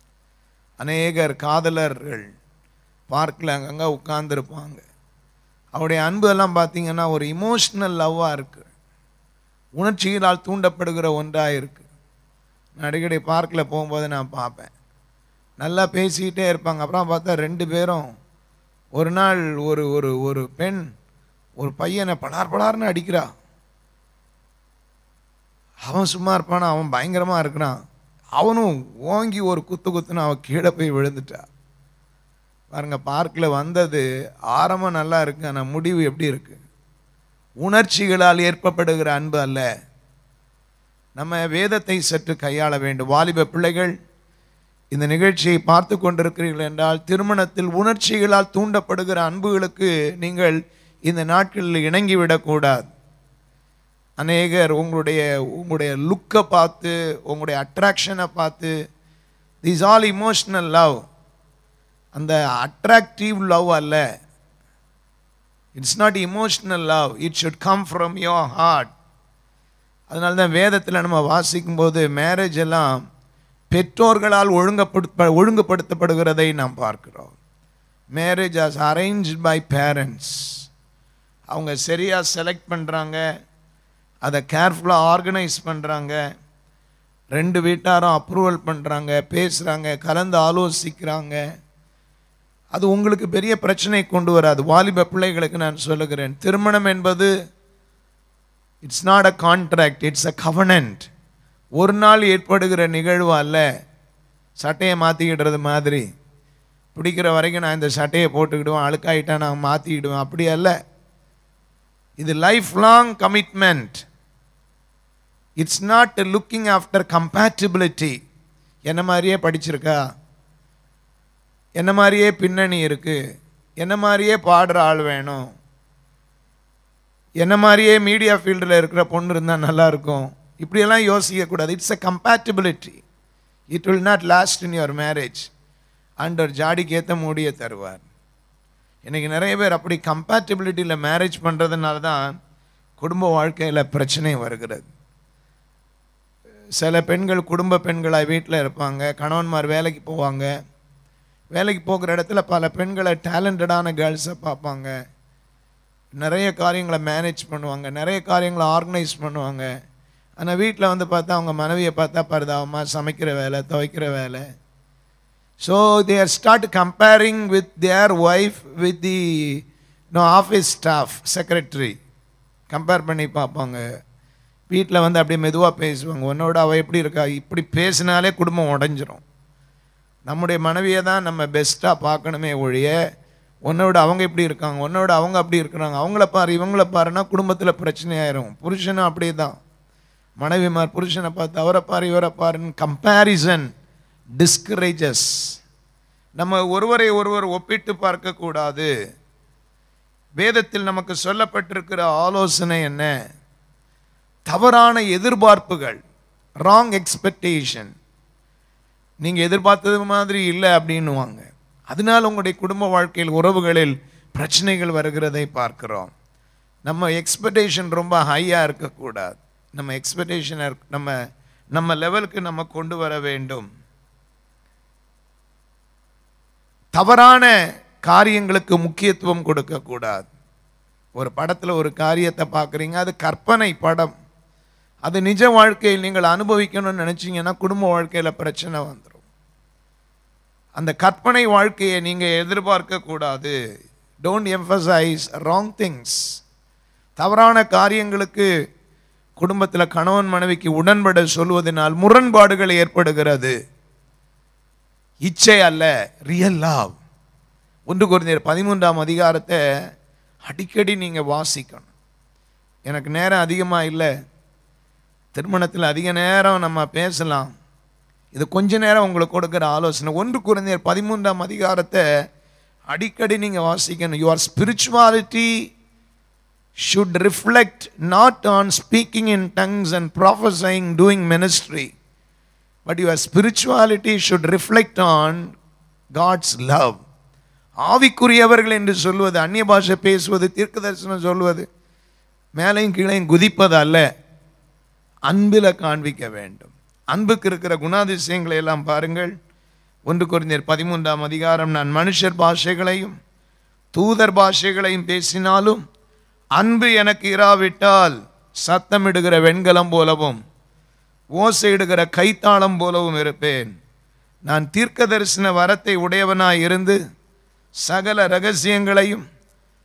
அநேகர் காதலர்கள் பார்க்கில் அங்கங்கே உட்கார்ந்துருப்பாங்க அவருடைய அன்பு எல்லாம் பார்த்தீங்கன்னா ஒரு இமோஷ்னல் லவ்வாக இருக்குது உணர்ச்சிகளால் தூண்டப்படுகிற ஒன்றாக இருக்குது நான் அடிக்கடி பார்க்கில் போகும்போது நான் பார்ப்பேன் நல்லா பேசிக்கிட்டே இருப்பாங்க அப்புறம் பார்த்தா ரெண்டு பேரும் ஒரு நாள் ஒரு ஒரு ஒரு பெண் ஒரு பையனை பலார் பலார்னு அடிக்கிறா அவன் சும்மா இருப்பானா அவன் பயங்கரமாக இருக்கிறான் அவனும் ஓங்கி ஒரு குத்து குத்துன்னு அவன் கீழே போய் விழுந்துட்டா பாருங்க பார்க்கில் வந்தது ஆரம்பம் நல்லா இருக்கு ஆனால் முடிவு எப்படி இருக்கு உணர்ச்சிகளால் ஏற்படுகிற அன்பு அல்ல நம்ம வேதத்தை சற்று கையாள வேண்டும் வாலிப பிள்ளைகள் இந்த நிகழ்ச்சியை பார்த்து கொண்டிருக்கிறீர்கள் என்றால் திருமணத்தில் உணர்ச்சிகளால் தூண்டப்படுகிற அன்புகளுக்கு நீங்கள் இந்த நாட்களில் இணங்கிவிடக்கூடாது அநேகர் உங்களுடைய உங்களுடைய லுக்கை பார்த்து உங்களுடைய அட்ராக்ஷனை பார்த்து திஸ் ஆல் இமோஷனல் லவ் அந்த அட்ராக்டிவ் லவ் அல்ல it's not emotional love it should come from your heart அதனால தான் வேதத்தில் நம்ம வாசிக்கும்போது மேரேஜ் எல்லாம் பெற்றோர்களால் ஒழுங்கப்படுத்த ஒழுங்குபடுத்தப்படுகிறதை நாம் பார்க்கிறோம் marriage as arrange by parents அவங்க சரியாக செலக்ட் பண்ணுறாங்க அதை கேர்ஃபுல்லாக ஆர்கனைஸ் பண்ணுறாங்க ரெண்டு வீட்டாரும் அப்ரூவல் பண்ணுறாங்க பேசுகிறாங்க கலந்து ஆலோசிக்கிறாங்க அது உங்களுக்கு பெரிய பிரச்சனை கொண்டு வராது வாலிப பிள்ளைகளுக்கு நான் சொல்லுகிறேன் திருமணம் என்பது it's not a contract it's a covenant ஒரு நாள் ஏற்படுகிற நிகழ்வு அல்ல சட்டையை மாற்றிக்கிடுறது மாதிரி பிடிக்கிற வரைக்கும் நான் இந்த சட்டையை போட்டுக்கிடுவேன் அழுக்காயிட்டா நான் மாற்றிக்கிடுவேன் அப்படி அல்ல இது life long commitment it's not looking after compatibility என்ன மாதிரியே படிச்சிருக்கா என்ன மாதிரியே பின்னணி இருக்கு என்ன மாதிரியே பாடுற ஆள் வேணும் என்ன மாதிரியே மீடியா ஃபீல்டில் இருக்கிற பொண்ணு இருந்தால் நல்லா இருக்கும் இப்படியெல்லாம் யோசிக்கக்கூடாது it's a compatibility it will not last in your marriage ஆண்டவர் ஜாடிக்கு ஏற்ற மூடியை தருவார் இன்னைக்கு நிறைய பேர் அப்படி கம்பேட்டிபிலிட்டியில் மேரேஜ் பண்ணுறதுனால தான் குடும்ப வாழ்க்கையில் பிரச்சனை வருகிறது சில பெண்கள் குடும்ப பெண்களாக வீட்டில் இருப்பாங்க கணவன்மார் வேலைக்கு போவாங்க வேலைக்கு போகிற இடத்துல பல பெண்களை டேலண்டடான கேர்ள்ஸை பார்ப்பாங்க நிறைய காரியங்களை மேனேஜ் பண்ணுவாங்க நிறைய காரியங்களை ஆர்கனைஸ் பண்ணுவாங்க ஆனால் வீட்டில் வந்து பார்த்தா அவங்க மனைவியை பார்த்தா பரிதாபமாக சமைக்கிற வேலை துவைக்கிற வேலை so their start comparing with their wife with the no office staff secretary compare பண்ணி பார்ப்பாங்க வீட்டில் வந்து அப்படியே மெதுவாக பேசுவாங்க உன்னோட அவள் எப்படி இருக்கா இப்படி பேசினாலே குடும்பம் உடஞ்சிரும் நம்முடைய மனைவியை தான் நம்ம பெஸ்ட்டாக பார்க்கணுமே ஒழிய உன்னோட அவங்க எப்படி இருக்காங்க உன்னோட அவங்க அப்படி இருக்கிறாங்க அவங்கள பாரு இவங்கள பாருன்னா குடும்பத்தில் பிரச்சனை ஆயிரும் புருஷனும் அப்படியே தான் மனைவிமார் புருஷனை பார்த்து அவரை பாரு இவரை பாருன்னு கம்பேரிசன் டிஸ்கரேஜஸ் நம்ம ஒருவரை ஒருவர் ஒப்பிட்டு பார்க்கக்கூடாது வேதத்தில் நமக்கு சொல்லப்பட்டிருக்கிற ஆலோசனை என்ன தவறான எதிர்பார்ப்புகள் ராங் எக்ஸ்பெக்டேஷன் நீங்கள் எதிர்பார்த்தது மாதிரி இல்லை அப்படின்னுவாங்க அதனால் உங்களுடைய குடும்ப வாழ்க்கையில் உறவுகளில் பிரச்சனைகள் வருகிறதை பார்க்கிறோம் நம்ம எக்ஸ்பெக்டேஷன் ரொம்ப ஹையாக இருக்கக்கூடாது நம்ம எக்ஸ்பெக்டேஷனை நம்ம நம்ம லெவலுக்கு நம்ம கொண்டு வர வேண்டும் தவறான காரியங்களுக்கு முக்கியத்துவம் கொடுக்கக்கூடாது ஒரு படத்தில் ஒரு காரியத்தை பார்க்குறீங்க அது கற்பனை படம் அது நிஜ வாழ்க்கையில் நீங்கள் அனுபவிக்கணும்னு நினச்சிங்கன்னா குடும்ப வாழ்க்கையில் பிரச்சனை வந்துடும் அந்த கற்பனை வாழ்க்கையை நீங்கள் எதிர்பார்க்கக்கூடாது டோன்ட் எம்ஃபசைஸ் ராங் திங்ஸ் தவறான காரியங்களுக்கு குடும்பத்தில் கணவன் மனைவிக்கு உடன்பட சொல்வதனால் முரண்பாடுகள் ஏற்படுகிறது இச்சை அல்ல ரியல் லவ் ஒன்று குறைந்தர் பதிமூன்றாம் அதிகாரத்தை அடிக்கடி நீங்கள் வாசிக்கணும் எனக்கு நேரம் அதிகமாக இல்லை திருமணத்தில் அதிக நேரம் நம்ம பேசலாம் இது கொஞ்ச நேரம் உங்களுக்கு கொடுக்குற ஆலோசனை ஒன்று குறைந்தர் பதிமூன்றாம் அதிகாரத்தை அடிக்கடி நீங்கள் வாசிக்கணும் your spirituality should reflect not on speaking in tongues and prophesying doing ministry but your spirituality should reflect on God's love ஆவிக்குரியவர்கள் என்று சொல்வது அந்நிய பாஷை பேசுவது தீர்க்க தரிசனம் சொல்வது மேலையும் கீழையும் குதிப்பது அல்ல அன்பில் காண்பிக்க வேண்டும் அன்புக்கு இருக்கிற குணாதிசயங்களை எல்லாம் பாருங்கள் ஒன்று குறிஞர் பதிமூன்றாம் அதிகாரம் நான் மனுஷர் பாஷைகளையும் தூதர் பாஷைகளையும் பேசினாலும் அன்பு எனக்கு இராவிட்டால் சத்தமிடுகிற வெண்கலம் போலவும் ஓசையிடுகிற கைத்தாளம் போலவும் இருப்பேன் நான் தீர்க்க தரிசன வரத்தை உடையவனாய் இருந்து சகல ரகசியங்களையும்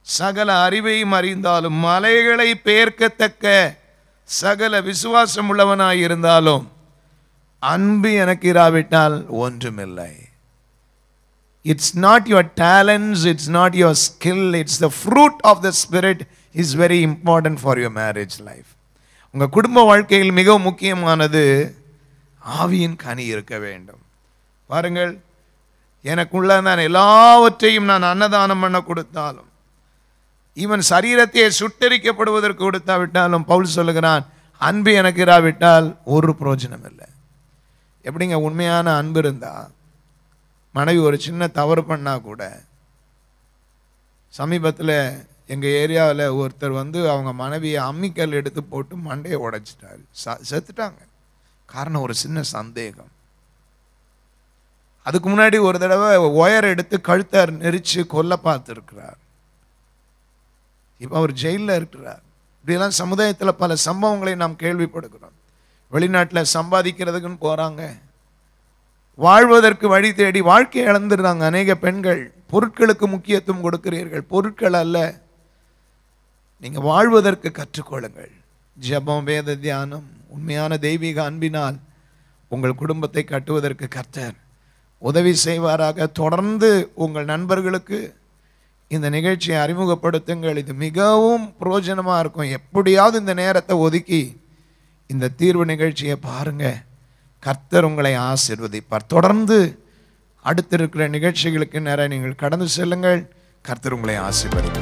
சகல அறிவையும் அறிந்தாலும் மலைகளை பெயர்க்கத்தக்க சகல விசுவாசம் உள்ளவனாய் இருந்தாலும் அன்பு எனக்கு இராவிட்டால் ஒன்றுமில்லை it's not your talents it's not your skill it's the fruit of the spirit is very important for your marriage life உங்கள் குடும்ப வாழ்க்கையில் மிகவும் முக்கியமானது ஆவியின் கனி இருக்க வேண்டும் பாருங்கள் எனக்குள்ள நான் எல்லாவற்றையும் நான் அன்னதானம் பண்ண கொடுத்தாலும் ஈவன் சரீரத்தை சுட்டரிக்கப்படுவதற்கு கொடுத்தாவிட்டாலும் பவுல் சொல்லுகிறான் அன்பு எனக்கு இராவிட்டால் ஒரு பிரயோஜனம் இல்லை எப்படிங்க உண்மையான அன்பு இருந்தா மனைவி ஒரு சின்ன தவறு பண்ணா கூட சமீபத்தில் எங்கள் ஏரியாவில் ஒருத்தர் வந்து அவங்க மனைவியை அம்மிக்கல் எடுத்து போட்டு மண்டையை உடைச்சிட்டாரு ச- செத்துட்டாங்க காரணம் ஒரு சின்ன சந்தேகம் அதுக்கு முன்னாடி ஒரு தடவை ஒயர் எடுத்து கழுத்தை நெரிச்சு கொல்ல பார்த்துருக்கிறார் இப்போ அவர் ஜெயிலில் இருக்கிறார் இப்படியெல்லாம் சமுதாயத்தில் பல சம்பவங்களை நாம் கேள்விப்படுகிறோம் வெளிநாட்டில் சம்பாதிக்கிறதுக்குன்னு போகிறாங்க வாழ்வதற்கு வழி தேடி வாழ்க்கையை இழந்துடுறாங்க அநேக பெண்கள் பொருட்களுக்கு முக்கியத்துவம் கொடுக்கிறீர்கள் பொருட்கள் அல்ல நீங்கள் வாழ்வதற்கு கற்றுக்கொள்ளுங்கள் ஜெபம் வேத தியானம் உண்மையான தெய்வீக அன்பினால் உங்கள் குடும்பத்தை கட்டுவதற்கு கர்த்தர் உதவி செய்வாராக தொடர்ந்து உங்கள் நண்பர்களுக்கு இந்த நிகழ்ச்சியை அறிமுகப்படுத்துங்கள் இது மிகவும் பிரயோஜனமாக இருக்கும் எப்படியாவது இந்த நேரத்தை ஒதுக்கி இந்த தீர்வு நிகழ்ச்சியை பாருங்க கர்த்தர் உங்களை ஆசீர்வதிப்பார் தொடர்ந்து அடுத்திருக்கிற நிகழ்ச்சிகளுக்கு நேரம் நீங்கள் கடந்து செல்லுங்கள் கர்த்தர் உங்களை ஆசீர்வதிப்பார்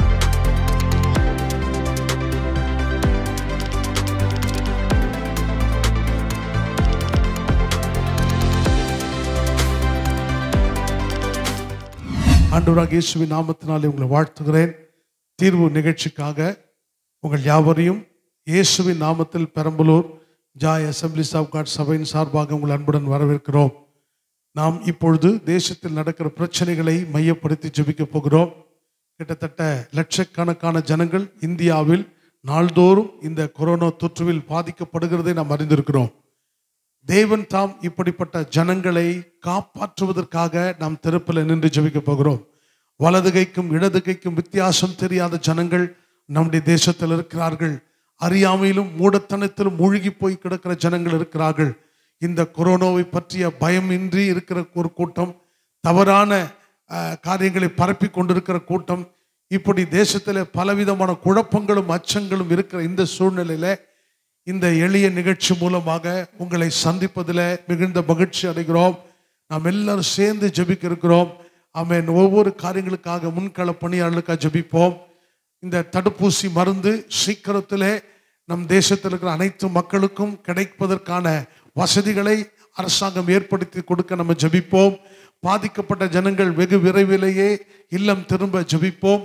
ஆண்டவராக இயேசுவின் நாமத்தினாலே உங்களை வாழ்த்துகிறேன் தீர்வு நிகழ்ச்சிக்காக உங்கள் யாவரையும் இயேசுவின் நாமத்தில் Perambalur joy assemblies of God சபையின் சார்பாக உங்கள் அன்புடன் வரவேற்கிறோம் நாம் இப்பொழுது தேசத்தில் நடக்கிற பிரச்சனைகளை மையப்படுத்தி ஜெபிக்க போகிறோம் கிட்டத்தட்ட லட்சக்கணக்கான ஜனங்கள் இந்தியாவில் நாள்தோறும் இந்த கொரோனா தொற்றுவில் பாதிக்கப்படுகிறதை நாம் அறிந்திருக்கிறோம் தேவன் தாம் இப்படிப்பட்ட ஜனங்களை காப்பாற்றுவதற்காக நாம் தெருப்பில் நின்று ஜெபிக்க போகிறோம் வலது கைக்கும் இடது கைக்கும் வித்தியாசம் தெரியாத ஜனங்கள் நம்முடைய தேசத்தில் இருக்கிறார்கள் அறியாமையிலும் மூடத்தனத்திலும் மூழ்கி போய் கிடக்கிற ஜனங்கள் இருக்கிறார்கள் இந்த கொரோனாவை பற்றிய பயமின்றி இருக்கிற ஒரு கூட்டம் தவறான அஹ், காரியங்களை பரப்பி கொண்டிருக்கிற கூட்டம் இப்படி தேசத்தில் பலவிதமான குழப்பங்களும் அச்சங்களும் இருக்கிற இந்த சூழ்நிலையில இந்த எளிய நிகழ்ச்சி மூலமாக உங்களை சந்திப்பதில் மிகுந்த மகிழ்ச்சி அடைகிறோம் நாம் எல்லாரும் சேர்ந்து ஜெபிக்க இருக்கிறோம் ஆமென் ஒவ்வொரு காரியங்களுக்காக முன்கள பணியாளர்களுக்காக ஜெபிப்போம் இந்த தடுப்பூசி மருந்து சீக்கிரத்திலே நம் தேசத்தில் இருக்கிற அனைத்து மக்களுக்கும் கிடைப்பதற்கான வசதிகளை அரசாங்கம் ஏற்படுத்தி கொடுக்க நம்ம ஜெபிப்போம் பாதிக்கப்பட்ட ஜனங்கள் வெகு விரைவிலேயே இல்லம் திரும்ப ஜெபிப்போம்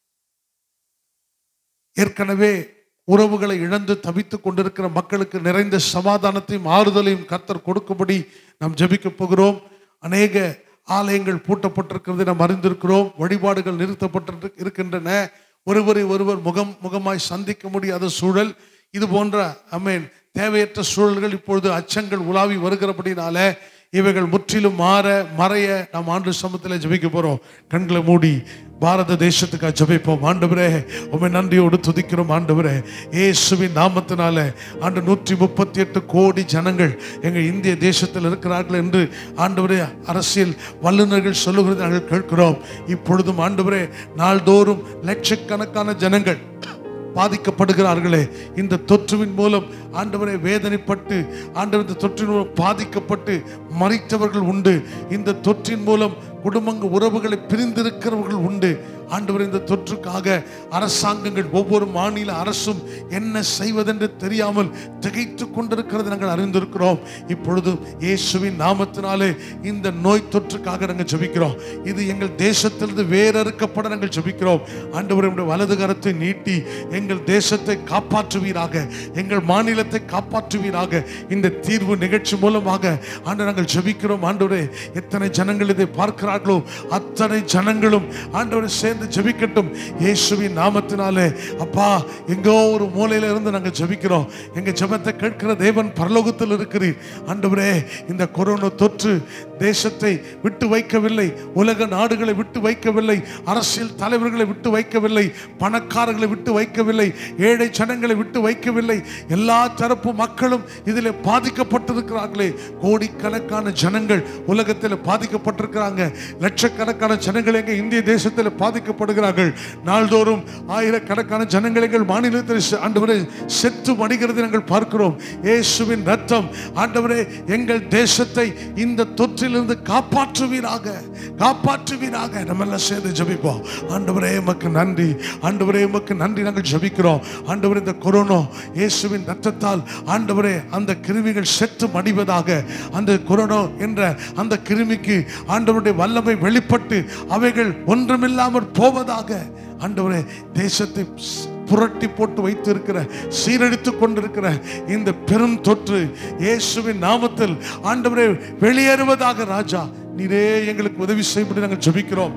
ஏற்கனவே உறவுகளை இழந்து தவித்துக் கொண்டிருக்கிற மக்களுக்கு நிறைந்த சமாதானத்தையும் ஆறுதலையும் கர்த்தர் கொடுக்கும்படி நாம் ஜெபிக்க போகிறோம் அநேக ஆலயங்கள் பூட்டப்பட்டிருக்கிறதை நாம் அறிந்திருக்கிறோம் வழிபாடுகள் நிறுத்தப்பட்டு இருக்கின்றன ஒருவரை ஒருவர் முகம் முகமாய் சந்திக்க முடியாத சூழல் இது போன்ற அமேன் தேவையற்ற சூழல்கள் இப்பொழுது அச்சங்கள் உலாவி வருகிறபடினால இவைகள் முற்றிலும் மாற மறைய நாம் ஆண்டு சமத்தில் ஜெபிக்க போறோம் கண்களை மூடி பாரத தேசத்துக்காக ஜெபிப்போம் ஆண்டவரே உண்மை நன்றியோடு துதிக்கிறோம் ஆண்டவரே இயேசுவின் நாமத்தினால ஆண்டு நூற்றி முப்பத்தி எட்டு கோடி ஜனங்கள் எங்கள் இந்திய தேசத்தில் இருக்கிறார்கள் என்று ஆண்டவரே அரசியல் வல்லுநர்கள் சொல்லுகிறதை நாங்கள் கேட்கிறோம் இப்பொழுதும் ஆண்டவரே நாள்தோறும் லட்சக்கணக்கான ஜனங்கள் பாதிக்கப்படுகிறார்களே இந்த தொற்றுவின் மூலம் ஆண்டவரை வேதனைப்பட்டு ஆண்டவர் இந்த தொற்றின் மூலம் பாதிக்கப்பட்டு மறித்தவர்கள் உண்டு இந்த தொற்றின் மூலம் குடும்பங்க உறவுகளை பிரிந்திருக்கிறவர்கள் உண்டு ஆண்டவர் இந்த தொற்றுக்காக அரசாங்கங்கள் ஒவ்வொரு மாநில அரசும் என்ன செய்வதென்று தெரியாமல் திகைத்து கொண்டிருக்கிறது நாங்கள் அறிந்திருக்கிறோம் இப்பொழுது இயேசுவின் நாமத்தினாலே இந்த நோய் தொற்றுக்காக நாங்கள் ஜெபிக்கிறோம் இது எங்கள் தேசத்திலிருந்து வேறறுக்கப்பட நாங்கள் ஜெபிக்கிறோம் ஆண்டவருடைய வலது கரத்தை நீட்டி எங்கள் தேசத்தை காப்பாற்றுவீராக எங்கள் மாநிலத்தை காப்பாற்றுவீராக இந்த தீர்வு நிகழ்ச்சி மூலமாக ஆண்டு நாங்கள் ஜெபிக்கிறோம் ஆண்டவரே எத்தனை ஜனங்கள் இதை பார்க்கிறார்கள் கொண்டிருக்கிறார்களோ அத்தனை ஜனங்களும் ஆண்டவரை சேர்ந்து ஜெபிக்கட்டும் இயேசுவின் நாமத்தினாலே அப்பா எங்கோ ஒரு மூலையில இருந்து நாங்கள் ஜெபிக்கிறோம் எங்க ஜெபத்தை கேட்கிற தேவன் பரலோகத்தில் இருக்கிறீர் ஆண்டவரே இந்த கொரோனா தொற்று தேசத்தை விட்டு வைக்கவில்லை உலக நாடுகளை விட்டு வைக்கவில்லை அரசியல் தலைவர்களை விட்டு வைக்கவில்லை பணக்காரர்களை விட்டு வைக்கவில்லை ஏழை ஜனங்களை விட்டு வைக்கவில்லை எல்லா தரப்பு மக்களும் இதில் பாதிக்கப்பட்டிருக்கிறார்களே கோடிக்கணக்கான ஜனங்கள் உலகத்தில் பாதிக்கப்பட்டிருக்கிறாங்க லட்சக்கணக்கான ஜனங்கள் எங்க இந்திய தேசத்தில் பாதிக்கப்படுகிறார்கள் நாள்தோறும் ஆயிரக்கணக்கான ஜனங்கள் எங்கள் மாநிலத்தில் செ- ஆண்டவரே செத்து மடிகிறது நாங்கள் பார்க்கிறோம் இயேசுவின் ரத்தம் ஆண்டவரே எங்கள் தேசத்தை இந்த தொற்றிலிருந்து காப்பாற்றுவீராக காப்பாற்றுவீராக நம்ம எல்லாம் சேர்ந்து ஜெபிப்போம் ஆண்டவரே எமக்கு நன்றி ஆண்டவரே எமக்கு நன்றி நாங்கள் ஜெபிக்கிறோம் ஆண்டவரே இந்த கொரோனா இயேசுவின் ரத்தத்தால் ஆண்டவரே அந்த கிருமிகள் செத்து மடிவதாக அந்த கொரோனா என்ற அந்த கிருமிக்கு ஆண்டவருடைய வல்லமை வெளிப்பட்டு அவைகள் ஒன்றுமில்லாமற் போவதாக ஆண்டவரே தேசத்தை ஸ்- புரட்டி போட்டு வைத்திருக்கிற சீரழித்து கொண்டிருக்கிற இந்த பெரும் தொற்று இயேசுவின் நாமத்தில் ஆண்டவரே வெளியேறுவதாக ராஜா நீரே எங்களுக்கு உதவி செய்யப்படி நாங்கள் ஜெபிக்கிறோம்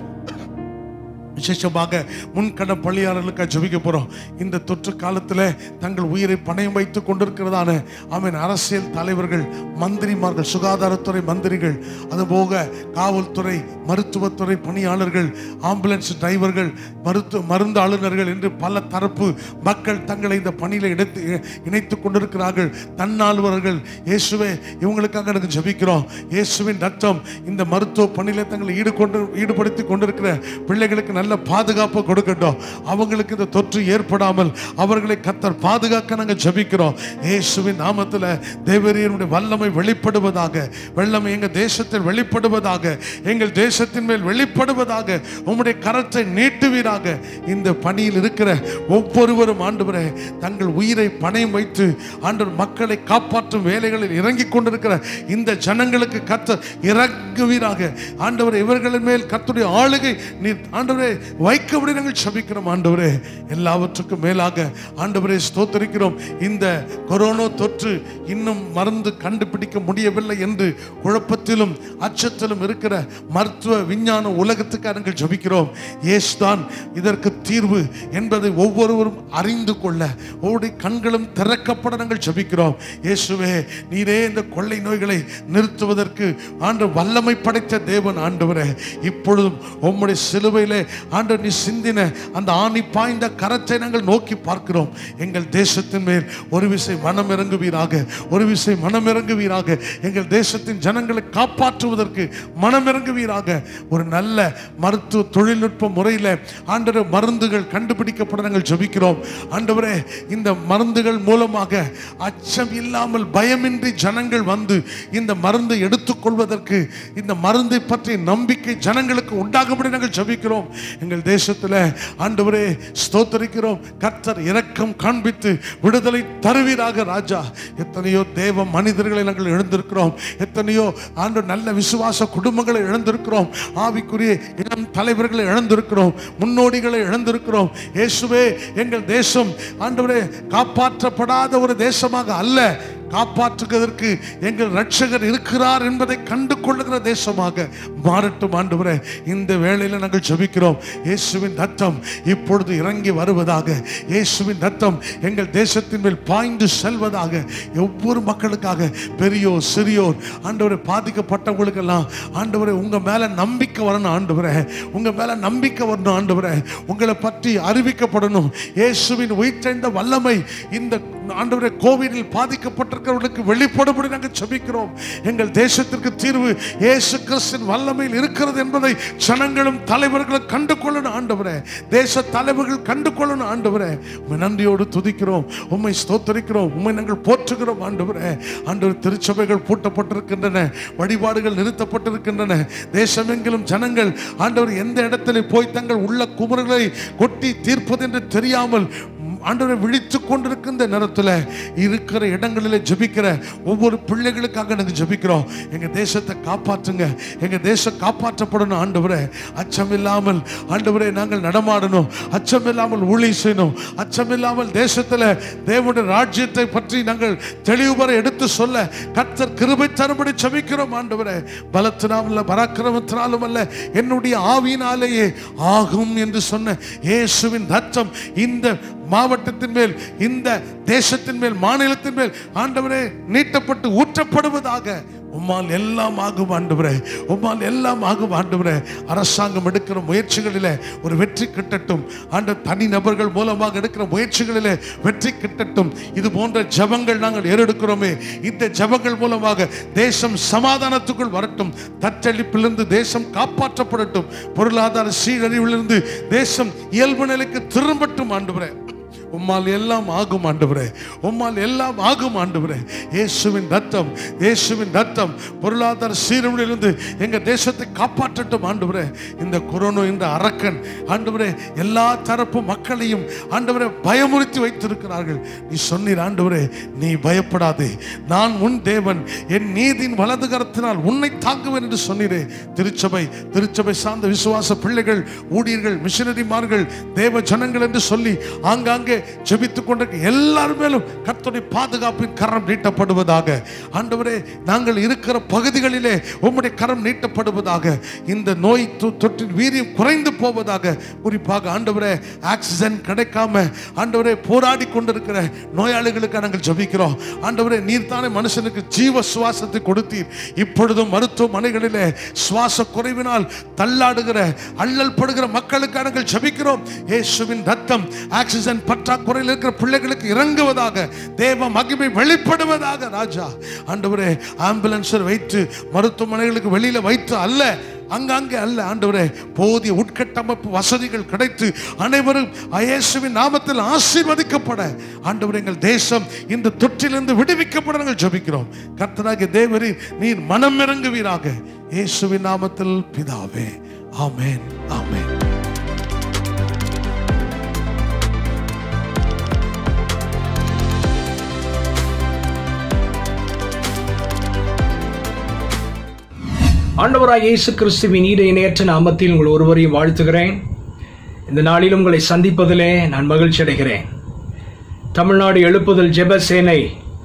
விசேஷமாக முன்கட பள்ளியாளர்களுக்காக ஜெபிக்க போறோம் இந்த தொற்று காலத்தில் தங்கள் உயிரை பணயம் வைத்து கொண்டிருக்கிறதான ஆமென் அரசியல் தலைவர்கள் மந்திரிமார்கள் சுகாதாரத்துறை மந்திரிகள் அதுபோக காவல்துறை மருத்துவத்துறை பணியாளர்கள் ஆம்புலன்ஸ் டிரைவர்கள் மருத்துவ மருந்து ஆளுநர்கள் என்று பல தரப்பு மக்கள் தங்களை இந்த பணியில் எடுத்து இணைத்துக் கொண்டிருக்கிறார்கள் தன்னால்வர்கள் இயேசுவே இவங்களுக்காக எனக்கு ஜெபிக்கிறோம் இயேசுவின் ரத்தம் இந்த மருத்துவ பணியில் தங்களை ஈடுகொண்டு ஈடுபடுத்தி கொண்டிருக்கிற பிள்ளைகளுக்கு நல்ல பாதுகாப்பு கொடுக்கட்டும் அவங்களுக்கு இந்த தொற்று ஏற்படாமல் அவர்களை கத்தர் பாதுகாக்க நாங்கள் ஜெபிக்கிறோம் இயேசுவின் நாமத்தில் தேவரியனுடைய வல்லமை வெளிப்படுவதாக வெள்ளமை எங்கள் தேசத்தில் வெளிப்படுவதாக எங்கள் தேசத்தின் மேல் வெளிப்படுவதாக உம்முடைய கரத்தை நீட்டுவீராக இந்த பணியில் இருக்கிற ஒவ்வொருவரும் ஆண்டவரே தங்கள் உயிரை பணயம் வைத்து ஆண்டவர் மக்களை காப்பாற்றும் வேலைகளில் இறங்கி கொண்டிருக்கிற இந்த ஜனங்களுக்கு கத்தர் இறங்குவீராக ஆண்டவர் இவர்களின் மேல் கத்துடைய ஆளுகை நீ ஆண்டவரே வைக்கபடி நாங்கள் சபிக்கிறோம் ஆண்டவரே எல்லாவற்றுக்கும் மேலாக ஆண்டவரே ஸ்தோத்தரிக்கிறோம் இந்த கொரோனா தொற்று இன்னும் மருந்து கண்டுபிடிக்க முடியவில்லை என்று குழப்பத்திலும் அச்சத்திலும் இருக்கிற மருத்துவ விஞ்ஞான உலகத்துக்கு நாங்கள் ஜபிக்கிறோம் இயேசுதான் இதற்கு தீர்வு என்பதை ஒவ்வொருவரும் அறிந்து கொள்ள ஒவ்வொரு கண்களும் திறக்கப்பட நாங்கள் ஜபிக்கிறோம் இயேசுவே நீரே இந்த கொள்ளை நோய்களை நிறுத்துவதற்கு ஆண்டு வல்லமை படைத்த தேவன் ஆண்டவரே இப்பொழுதும் உம்முடைய சிலுவையிலே ஆண்டு நீ சிந்தின அந்த ஆணி பாய்ந்த கரத்தை நாங்கள் நோக்கி பார்க்கிறோம் எங்கள் தேசத்தின் மேல் ஒரு விசை மனம் இறங்குவீராக ஒரு விசை மனம் இறங்குவீராக எங்கள் தேசத்தின் ஜனங்களை காப்பாற்றுவதற்கு மனம் இறங்குவீராக ஒரு நல்ல மருத்துவ தொழில்நுட்ப முறையில் ஆண்டவர் மருந்துகள் கண்டுபிடிக்கப்பட நாங்கள் ஜெபிக்கிறோம் ஆண்டவரே இந்த மருந்துகள் மூலமாக அச்சம் இல்லாமல் பயமின்றி ஜனங்கள் வந்து இந்த மருந்தை எடுத்துக்கொள்வதற்கு இந்த மருந்தை பற்றிய நம்பிக்கை ஜனங்களுக்கு உண்டாகும்படி நாங்கள் ஜெபிக்கிறோம் எங்கள் தேசத்தில் ஆண்டவரே ஸ்தோத்தரிக்கிறோம் கர்த்தர் இரக்கம் காண்பித்து விடுதலை தருவீராக ராஜா எத்தனையோ தேவ மனிதர்களை நாங்கள் இழந்திருக்கிறோம் எத்தனையோ ஆண்டு நல்ல விசுவாச குடும்பங்களை இழந்திருக்கிறோம் ஆவிக்குரிய இளம் தலைவர்களை இழந்திருக்கிறோம் முன்னோடிகளை இழந்திருக்கிறோம் இயேசுவே எங்கள் தேசம் ஆண்டவரே காப்பாற்றப்படாத ஒரு தேசமாக அல்ல காப்பாற்றுவதற்கு எங்கள் ரட்சகர் இருக்கிறார் என்பதை கண்டு கொள்ளுகிற தேசமாக மாறட்டும் ஆண்டவரே இந்த வேளையில் நாங்கள் ஜெபிக்கிறோம் இயேசுவின் ரத்தம் இப்பொழுது இறங்கி வருவதாக இயேசுவின் ரத்தம் எங்கள் தேசத்தின் மேல் பாய்ந்து செல்வதாக ஒவ்வொரு மக்களுக்காக பெரியோர் சிறியோர் ஆண்டவரை பாதிக்கப்பட்டவங்களுக்கெல்லாம் ஆண்டவரை உங்க மேல நம்பிக்கை வரணும் ஆண்டவரே உங்க மேல நம்பிக்கை வரணும் ஆண்டவரே உங்களை பற்றி அறிவிக்கப்படணும் இயேசுவின் உயிர்த்தெழுந்த வல்லமை இந்த ஆண்டவரே கோவிலில் பாதிக்கப்பட்டிருக்கிறவர்களுக்கு வெளிப்படும்படி நாங்கள் ஜெபிக்கிறோம் எங்கள் தேசத்திற்கு தீர்வு இயேசு கிறிஸ்தின் வல்லமையில் இருக்கிறது என்பதை ஜனங்களும் தலைவர்களும் கண்டு கொள்ளணும் ஆண்டவரே தேச தலைவர்கள் கண்டு கொள்ளணும் ஆண்டவரே உம்மை நன்றியோடு துதிக்கிறோம் உம்மை ஸ்தோத்தரிக்கிறோம் உம்மை நாங்கள் போற்றுகிறோம் ஆண்டவரே ஆண்டவர் திருச்சபைகள் பூட்டப்பட்டிருக்கின்றன வழிபாடுகள் நிறுத்தப்பட்டிருக்கின்றன தேசமெங்கிலும் ஜனங்கள் ஆண்டவர் எந்த இடத்துல போய் தங்கள் உள்ள குமரங்களை கொட்டி தீர்ப்பது என்று தெரியாமல் ஆண்டவரை விழித்து கொண்டிருக்கின்ற நேரத்தில் இருக்கிற இடங்களில் ஜெபிக்கிற ஒவ்வொரு பிள்ளைகளுக்காக நாங்கள் ஜெபிக்கிறோம் எங்க தேசத்தை காப்பாற்றுங்க எங்க தேசம் காப்பாற்றப்படணும் ஆண்டவரே அச்சமில்லாமல் ஆண்டவரே நாங்கள் நடமாடணும் அச்சமில்லாமல் ஊழி செய்யணும் அச்சமில்லாமல் தேசத்தில் தேவனுடைய ராஜ்யத்தை பற்றி நாங்கள் தெளிவு பெற எடுத்து சொல்ல கர்த்தர் கிருபை தரும்படி ஜெபிக்கிறோம் ஆண்டவரே பலத்தினாலும் அல்ல பராக்கிரமத்தினாலும் அல்ல என்னுடைய ஆவியினாலேயே ஆகும் என்று சொன்ன இயேசுவின் ரத்தம் இந்த மாவட்டத்தின் மேல் இந்த தேசத்தின் மேல் மாநிலத்தின் மேல் ஆண்டவரே நீட்டப்பட்டு ஊற்றப்படுவதாக உம்மால் எல்லாம் ஆகும் ஆண்டவரே உம்மால் எல்லாம் ஆகும் ஆண்டவரே அரசாங்கம் எடுக்கிற முயற்சிகளிலே ஒரு வெற்றி கிட்டட்டும் ஆண்ட தனி நபர்கள் மூலமாக எடுக்கிற முயற்சிகளிலே வெற்றி கிட்டட்டும் இது போன்ற ஜபங்கள் நாங்கள் ஏறெடுக்கிறோமே இந்த ஜபங்கள் மூலமாக தேசம் சமாதானத்துக்குள் வரட்டும் தத்தளிப்பிலிருந்து தேசம் காப்பாற்றப்படட்டும் பொருளாதார சீரழிவிலிருந்து தேசம் இயல்பு நிலைக்கு திரும்பட்டும் ஆண்டவரே உம்மால் எல்லாம் ஆகும் ஆண்டவரே உம்மால் எல்லாம் ஆகும் ஆண்டவரே இயேசுவின் ரத்தம் இயேசுவின் ரத்தம் பொருளாதார சீரழிவிலிருந்து எங்க தேசத்தை காப்பாற்றட்டும் ஆண்டவரே இந்த கொரோனா என்ற அரக்கன் ஆண்டவரே எல்லா தரப்பு மக்களையும் ஆண்டவரே பயமுறுத்தி வைத்திருக்கிறார்கள் நீ சொன்னீர் ஆண்டவரே நீ பயப்படாதே நான் உன் தேவன் என் நீதியின் வலது கரத்தினால் உன்னை தாங்குவேன் என்று சொன்னீரே திருச்சபை திருச்சபை சார்ந்த விசுவாச பிள்ளைகள் ஊழியர்கள் மிஷனரிமார்கள் தேவ ஜனங்கள் என்று சொல்லி ஆங்காங்கே ஜெபித்துக் கொண்டிருக்க எல்லாரும் மேலும் கர்த்தருடைய பாதுகாப்பின் கரம் நீட்டப்படுவதாக ஆண்டவரே நாங்கள் இருக்கிற பகுதிகளிலே உம்முடைய கரம் நீட்டப்படுவதாக இந்த நோய் தொ- தொற்றின் வீரியம் குறைந்து போவதாக குறிப்பாக ஆண்டவரே ஆக்சிஜன் கிடைக்காம ஆண்டவரே போராடி கொண்டிருக்கிற நோயாளிகளுக்கு நாங்கள் ஜெபிக்கிறோம் ஆண்டவரே நீர்தானே மனுஷனுக்கு ஜீவ சுவாசத்தை கொடுத்தீர் இப்பொழுதும் மருத்துவமனைகளிலே சுவாச குறைவினால் தள்ளாடுகிற அல்லல் படுகிற மக்களுக்கு நாங்கள் ஜெபிக்கிறோம் இயேசுவின் ரத்தம் ஆக்சிஜன் பற்றாக்குறையில் இருக்கிற பிள்ளைகளுக்கு இறங்குவதாக தேவ மகிமை வெளிப்படுவதாக ராஜா ஆண்டவரே ஆம்புலன்ஸர் வைத்து மருத்துவமனைகளுக்கு வெளியில வைத்து அல்ல அங்கங்கே அல்ல ஆண்டவரே போதிய உட்கட்டமைப்பு வசதிகள் கிடைத்து அனைவரும் இயேசுவின் நாமத்தில் ஆசீர்வதிக்கப்பட ஆண்டவர் எங்கள் தேசம் இந்த தொற்றிலிருந்து விடுவிக்கப்பட நாங்கள் ஜெபிக்கிறோம் கர்த்தராகிய தேவரே நீர் மனம் இறங்குவீராக இயேசுவின் நாமத்தில் பிதாவே ஆமென் ஆமென் ஆண்டவராய் இயேசு கிறிஸ்துவின் ஈட இணையற்ற நாமத்தில் உங்கள் ஒருவரையும் வாழ்த்துகிறேன் இந்த நாளில் உங்களை சந்திப்பதிலே நான் மகிழ்ச்சி அடைகிறேன் தமிழ்நாடு எழுப்புதல் ஜெப சேனை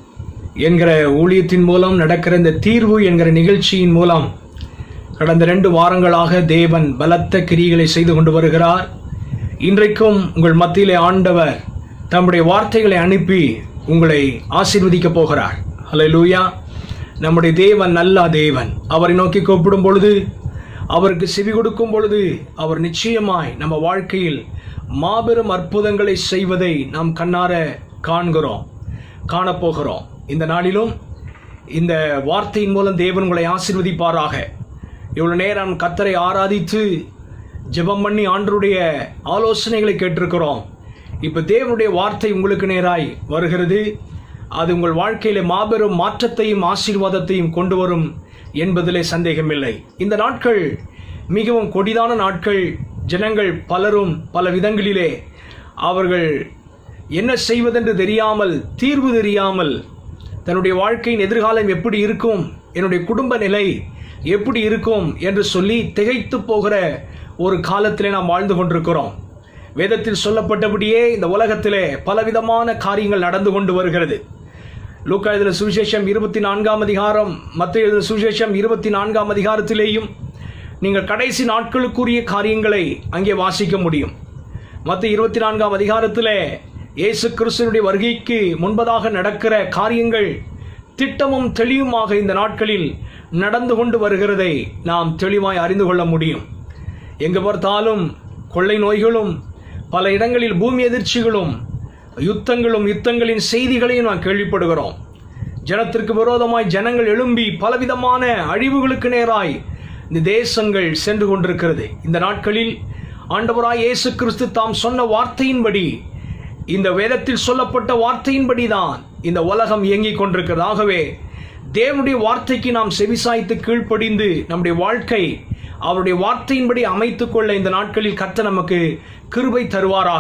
என்கிற ஊழியத்தின் மூலம் நடக்கிற இந்த தீர்வு என்கிற நிகழ்ச்சியின் மூலம் கடந்த ரெண்டு வாரங்களாக தேவன் பலத்த கிரிகளை செய்து கொண்டு வருகிறார் இன்றைக்கும் உங்கள் மத்தியிலே ஆண்டவர் தம்முடைய வார்த்தைகளை அனுப்பி உங்களை ஆசீர்வதிக்கப் போகிறார் ஹalleluya நம்முடைய தேவன் நல்ல தேவன் அவரை நோக்கி கூப்பிடும் பொழுது அவருக்கு செவி கொடுக்கும் பொழுது அவர் நிச்சயமாய் நம்ம வாழ்க்கையில் மாபெரும் அற்புதங்களை செய்வதை நாம் கண்ணார காண்கிறோம் காணப்போகிறோம் இந்த நாளிலும் இந்த வார்த்தையின் மூலம் தேவன் உங்களை ஆசீர்வதிப்பாராக இவ்வளவு நேரம் கத்தரை ஆராதித்து ஜெபம் பண்ணி ஆண்டருடைய ஆலோசனைகளை கேட்டிருக்கிறோம் இப்போ தேவனுடைய வார்த்தை உங்களுக்கு நேராய் வருகிறது அது உங்கள் வாழ்க்கையிலே மாபெரும் மாற்றத்தையும் ஆசீர்வாதத்தையும் கொண்டு வரும் என்பதிலே சந்தேகமில்லை இந்த நாட்கள் மிகவும் கொடிதான நாட்கள் ஜனங்கள் பலரும் பல விதங்களிலே அவர்கள் என்ன செய்வதென்று தெரியாமல் தீர்வு தெரியாமல் தன்னுடைய வாழ்க்கையின் எதிர்காலம் எப்படி இருக்கும் என்னுடைய குடும்ப நிலை எப்படி இருக்கும் என்று சொல்லி திகைத்து போகிற ஒரு காலத்திலே நாம் வாழ்ந்து கொண்டிருக்கிறோம் வேதத்தில் சொல்லப்பட்டபடியே இந்த உலகத்திலே பலவிதமான காரியங்கள் நடந்து கொண்டு வருகிறது லூக்கா எழுதின சுவிசேஷம் இருபத்தி நான்காம் அதிகாரம் மற்ற எழுதின சுவிசேஷம் இருபத்தி நான்காம் அதிகாரத்திலேயும் நீங்கள் கடைசி நாட்களுக்குரிய காரியங்களை அங்கே வாசிக்க முடியும் மற்ற இருபத்தி நான்காம் அதிகாரத்திலே இயேசு கிறிஸ்துவனுடைய வருகைக்கு முன்பதாக நடக்கிற காரியங்கள் திட்டமும் தெளிவுமாக இந்த நாட்களில் நடந்து கொண்டு வருகிறதை நாம் தெளிவாய் அறிந்து கொள்ள முடியும் எங்கு பார்த்தாலும் கொள்ளை நோய்களும் பல இடங்களில் பூமி எதிர்ச்சிகளும் யுத்தங்களும் யுத்தங்களின் செய்திகளையும் நாம் கேள்விப்படுகிறோம் ஜனத்திற்கு விரோதமாய் ஜனங்கள் எழும்பி பலவிதமான அழிவுகளுக்கு நேராய் இந்த தேசங்கள் சென்று கொண்டிருக்கிறது இந்த நாட்களில் ஆண்டவராய் இயேசு கிறிஸ்து தாம் சொன்ன வார்த்தையின்படி இந்த வேதத்தில் சொல்லப்பட்ட வார்த்தையின்படி தான் இந்த உலகம் இயங்கிக் கொண்டிருக்கிறது ஆகவே தேவனுடைய வார்த்தைக்கு நாம் செவிசாய்த்து கீழ்ப்படிந்து நம்முடைய வாழ்க்கை அவருடைய வார்த்தையின்படி அமைத்துக் கொள்ள இந்த நாட்களில் கர்த்தர் நமக்கு கிருபை தருவாராக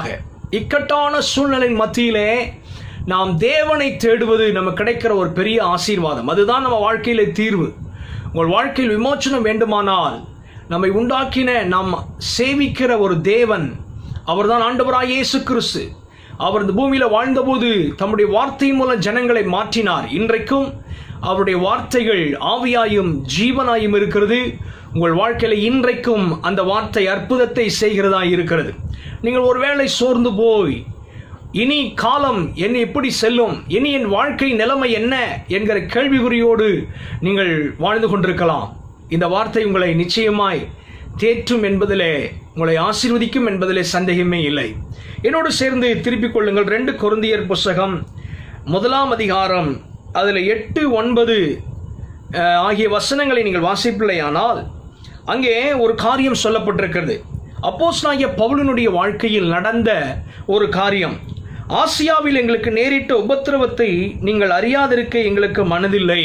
இக்கட்டான சூழ்நிலை மத்தியிலே நாம் தேவனை தேடுவது நமக்கு கிடைக்கிற ஒரு பெரிய ஆசீர்வாதம் அதுதான் நம்ம வாழ்க்கையிலே தீர்வு உங்கள் வாழ்க்கையில் விமோச்சனம் வேண்டுமானால் நம்மை உண்டாக்கின நாம் சேவிக்கிற ஒரு தேவன் அவர்தான் ஆண்டவராய் இயேசு கிறிஸ்து அவர் இந்த பூமியில வாழ்ந்தபோது தம்முடைய வார்த்தையின் மூலம் ஜனங்களை மாற்றினார் இன்றைக்கும் அவருடைய வார்த்தைகள் ஆவியாயும் ஜீவனாயும் இருக்கிறது உங்கள் வாழ்க்கையில இன்றைக்கும் அந்த வார்த்தை அற்புதத்தை செய்கிறதா இருக்கிறது நீங்கள் ஒருவேளை சோர்ந்து போய் இனி காலம் என்னை எப்படி செல்லும் இனி என் வாழ்க்கை நிலைமை என்ன என்கிற கேள்விக்குறியோடு நீங்கள் வாழ்ந்து கொண்டிருக்கலாம் இந்த வார்த்தை உங்களை நிச்சயமாய் தேற்றும் என்பதிலே உங்களை ஆசீர்வதிக்கும் என்பதிலே சந்தேகமே இல்லை என்னோடு சேர்ந்து திருப்பிக் கொள்ளுங்கள் ரெண்டு கொருந்தியர் புஸ்தகம் முதலாம் அதிகாரம் அதில் எட்டு ஒன்பது அஹ், ஆகிய வசனங்களை நீங்கள் வாசிப்பில்லையானால் அங்கே ஒரு காரியம் சொல்லப்பட்டிருக்கிறது அப்போஸ்தலனாகிய பவுலினுடைய வாழ்க்கையில் நடந்த ஒரு காரியம் ஆசியாவில் எங்களுக்கு நேரிட்ட உபத்திரவத்தை நீங்கள் அறியாதிருக்க எங்களுக்கு மனதில்லை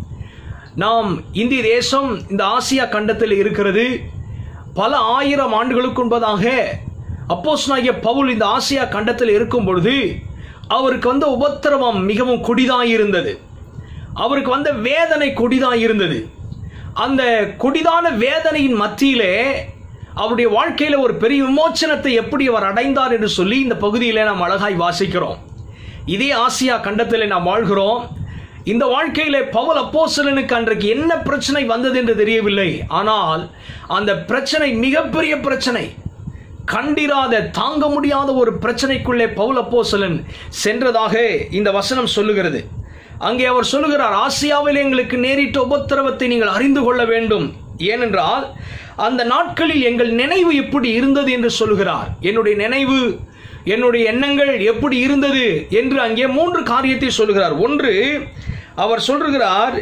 நாம் இந்திய தேசம் இந்த ஆசியா கண்டத்தில் இருக்கிறது பல ஆயிரம் ஆண்டுகளுக்கு முன்பதாக அப்போஸ்தலனாகிய பவுல் இந்த ஆசியா கண்டத்தில் இருக்கும் பொழுது அவருக்கு வந்த உபத்திரவம் மிகவும் கொடிதாயிருந்தது அவருக்கு வந்த வேதனை கொடிதாயிருந்தது அந்த கொடிதான வேதனையின் மத்தியிலே அவருடைய வாழ்க்கையில ஒரு பெரிய விமோச்சனத்தை எப்படி அவர் அடைந்தார் என்று சொல்லி இந்த பகுதியிலே நாம் அழகாய் வாசிக்கிறோம் இதே ஆசியா கண்டத்தில் நாம் வாழ்கிறோம் இந்த வாழ்க்கையிலே பவுல் அப்போஸ்தலனுக்கு அன்றைக்கு என்ன பிரச்சனை வந்தது என்று தெரியவில்லை ஆனால் அந்த பிரச்சனை மிகப்பெரிய பிரச்சனை கண்டிராத தாங்க முடியாத ஒரு பிரச்சனைக்குள்ளே பவுல் அப்போஸ்தலன் சென்றதாக இந்த வசனம் சொல்லுகிறது அங்கே அவர் சொல்லுகிறார் ஆசியாவில் எங்களுக்கு நேரிட்ட உபத்திரவத்தை நீங்கள் அறிந்து கொள்ள வேண்டும் ஏனென்றால் அந்த நாட்களில் எங்கள் நினைவு எப்படி இருந்தது என்று சொல்லுகிறார் என்னுடைய நினைவு என்னுடைய எண்ணங்கள் எப்படி இருந்தது என்று அங்கே மூன்று காரியத்தை சொல்லுகிறார் ஒன்று அவர் சொல்லுகிறார்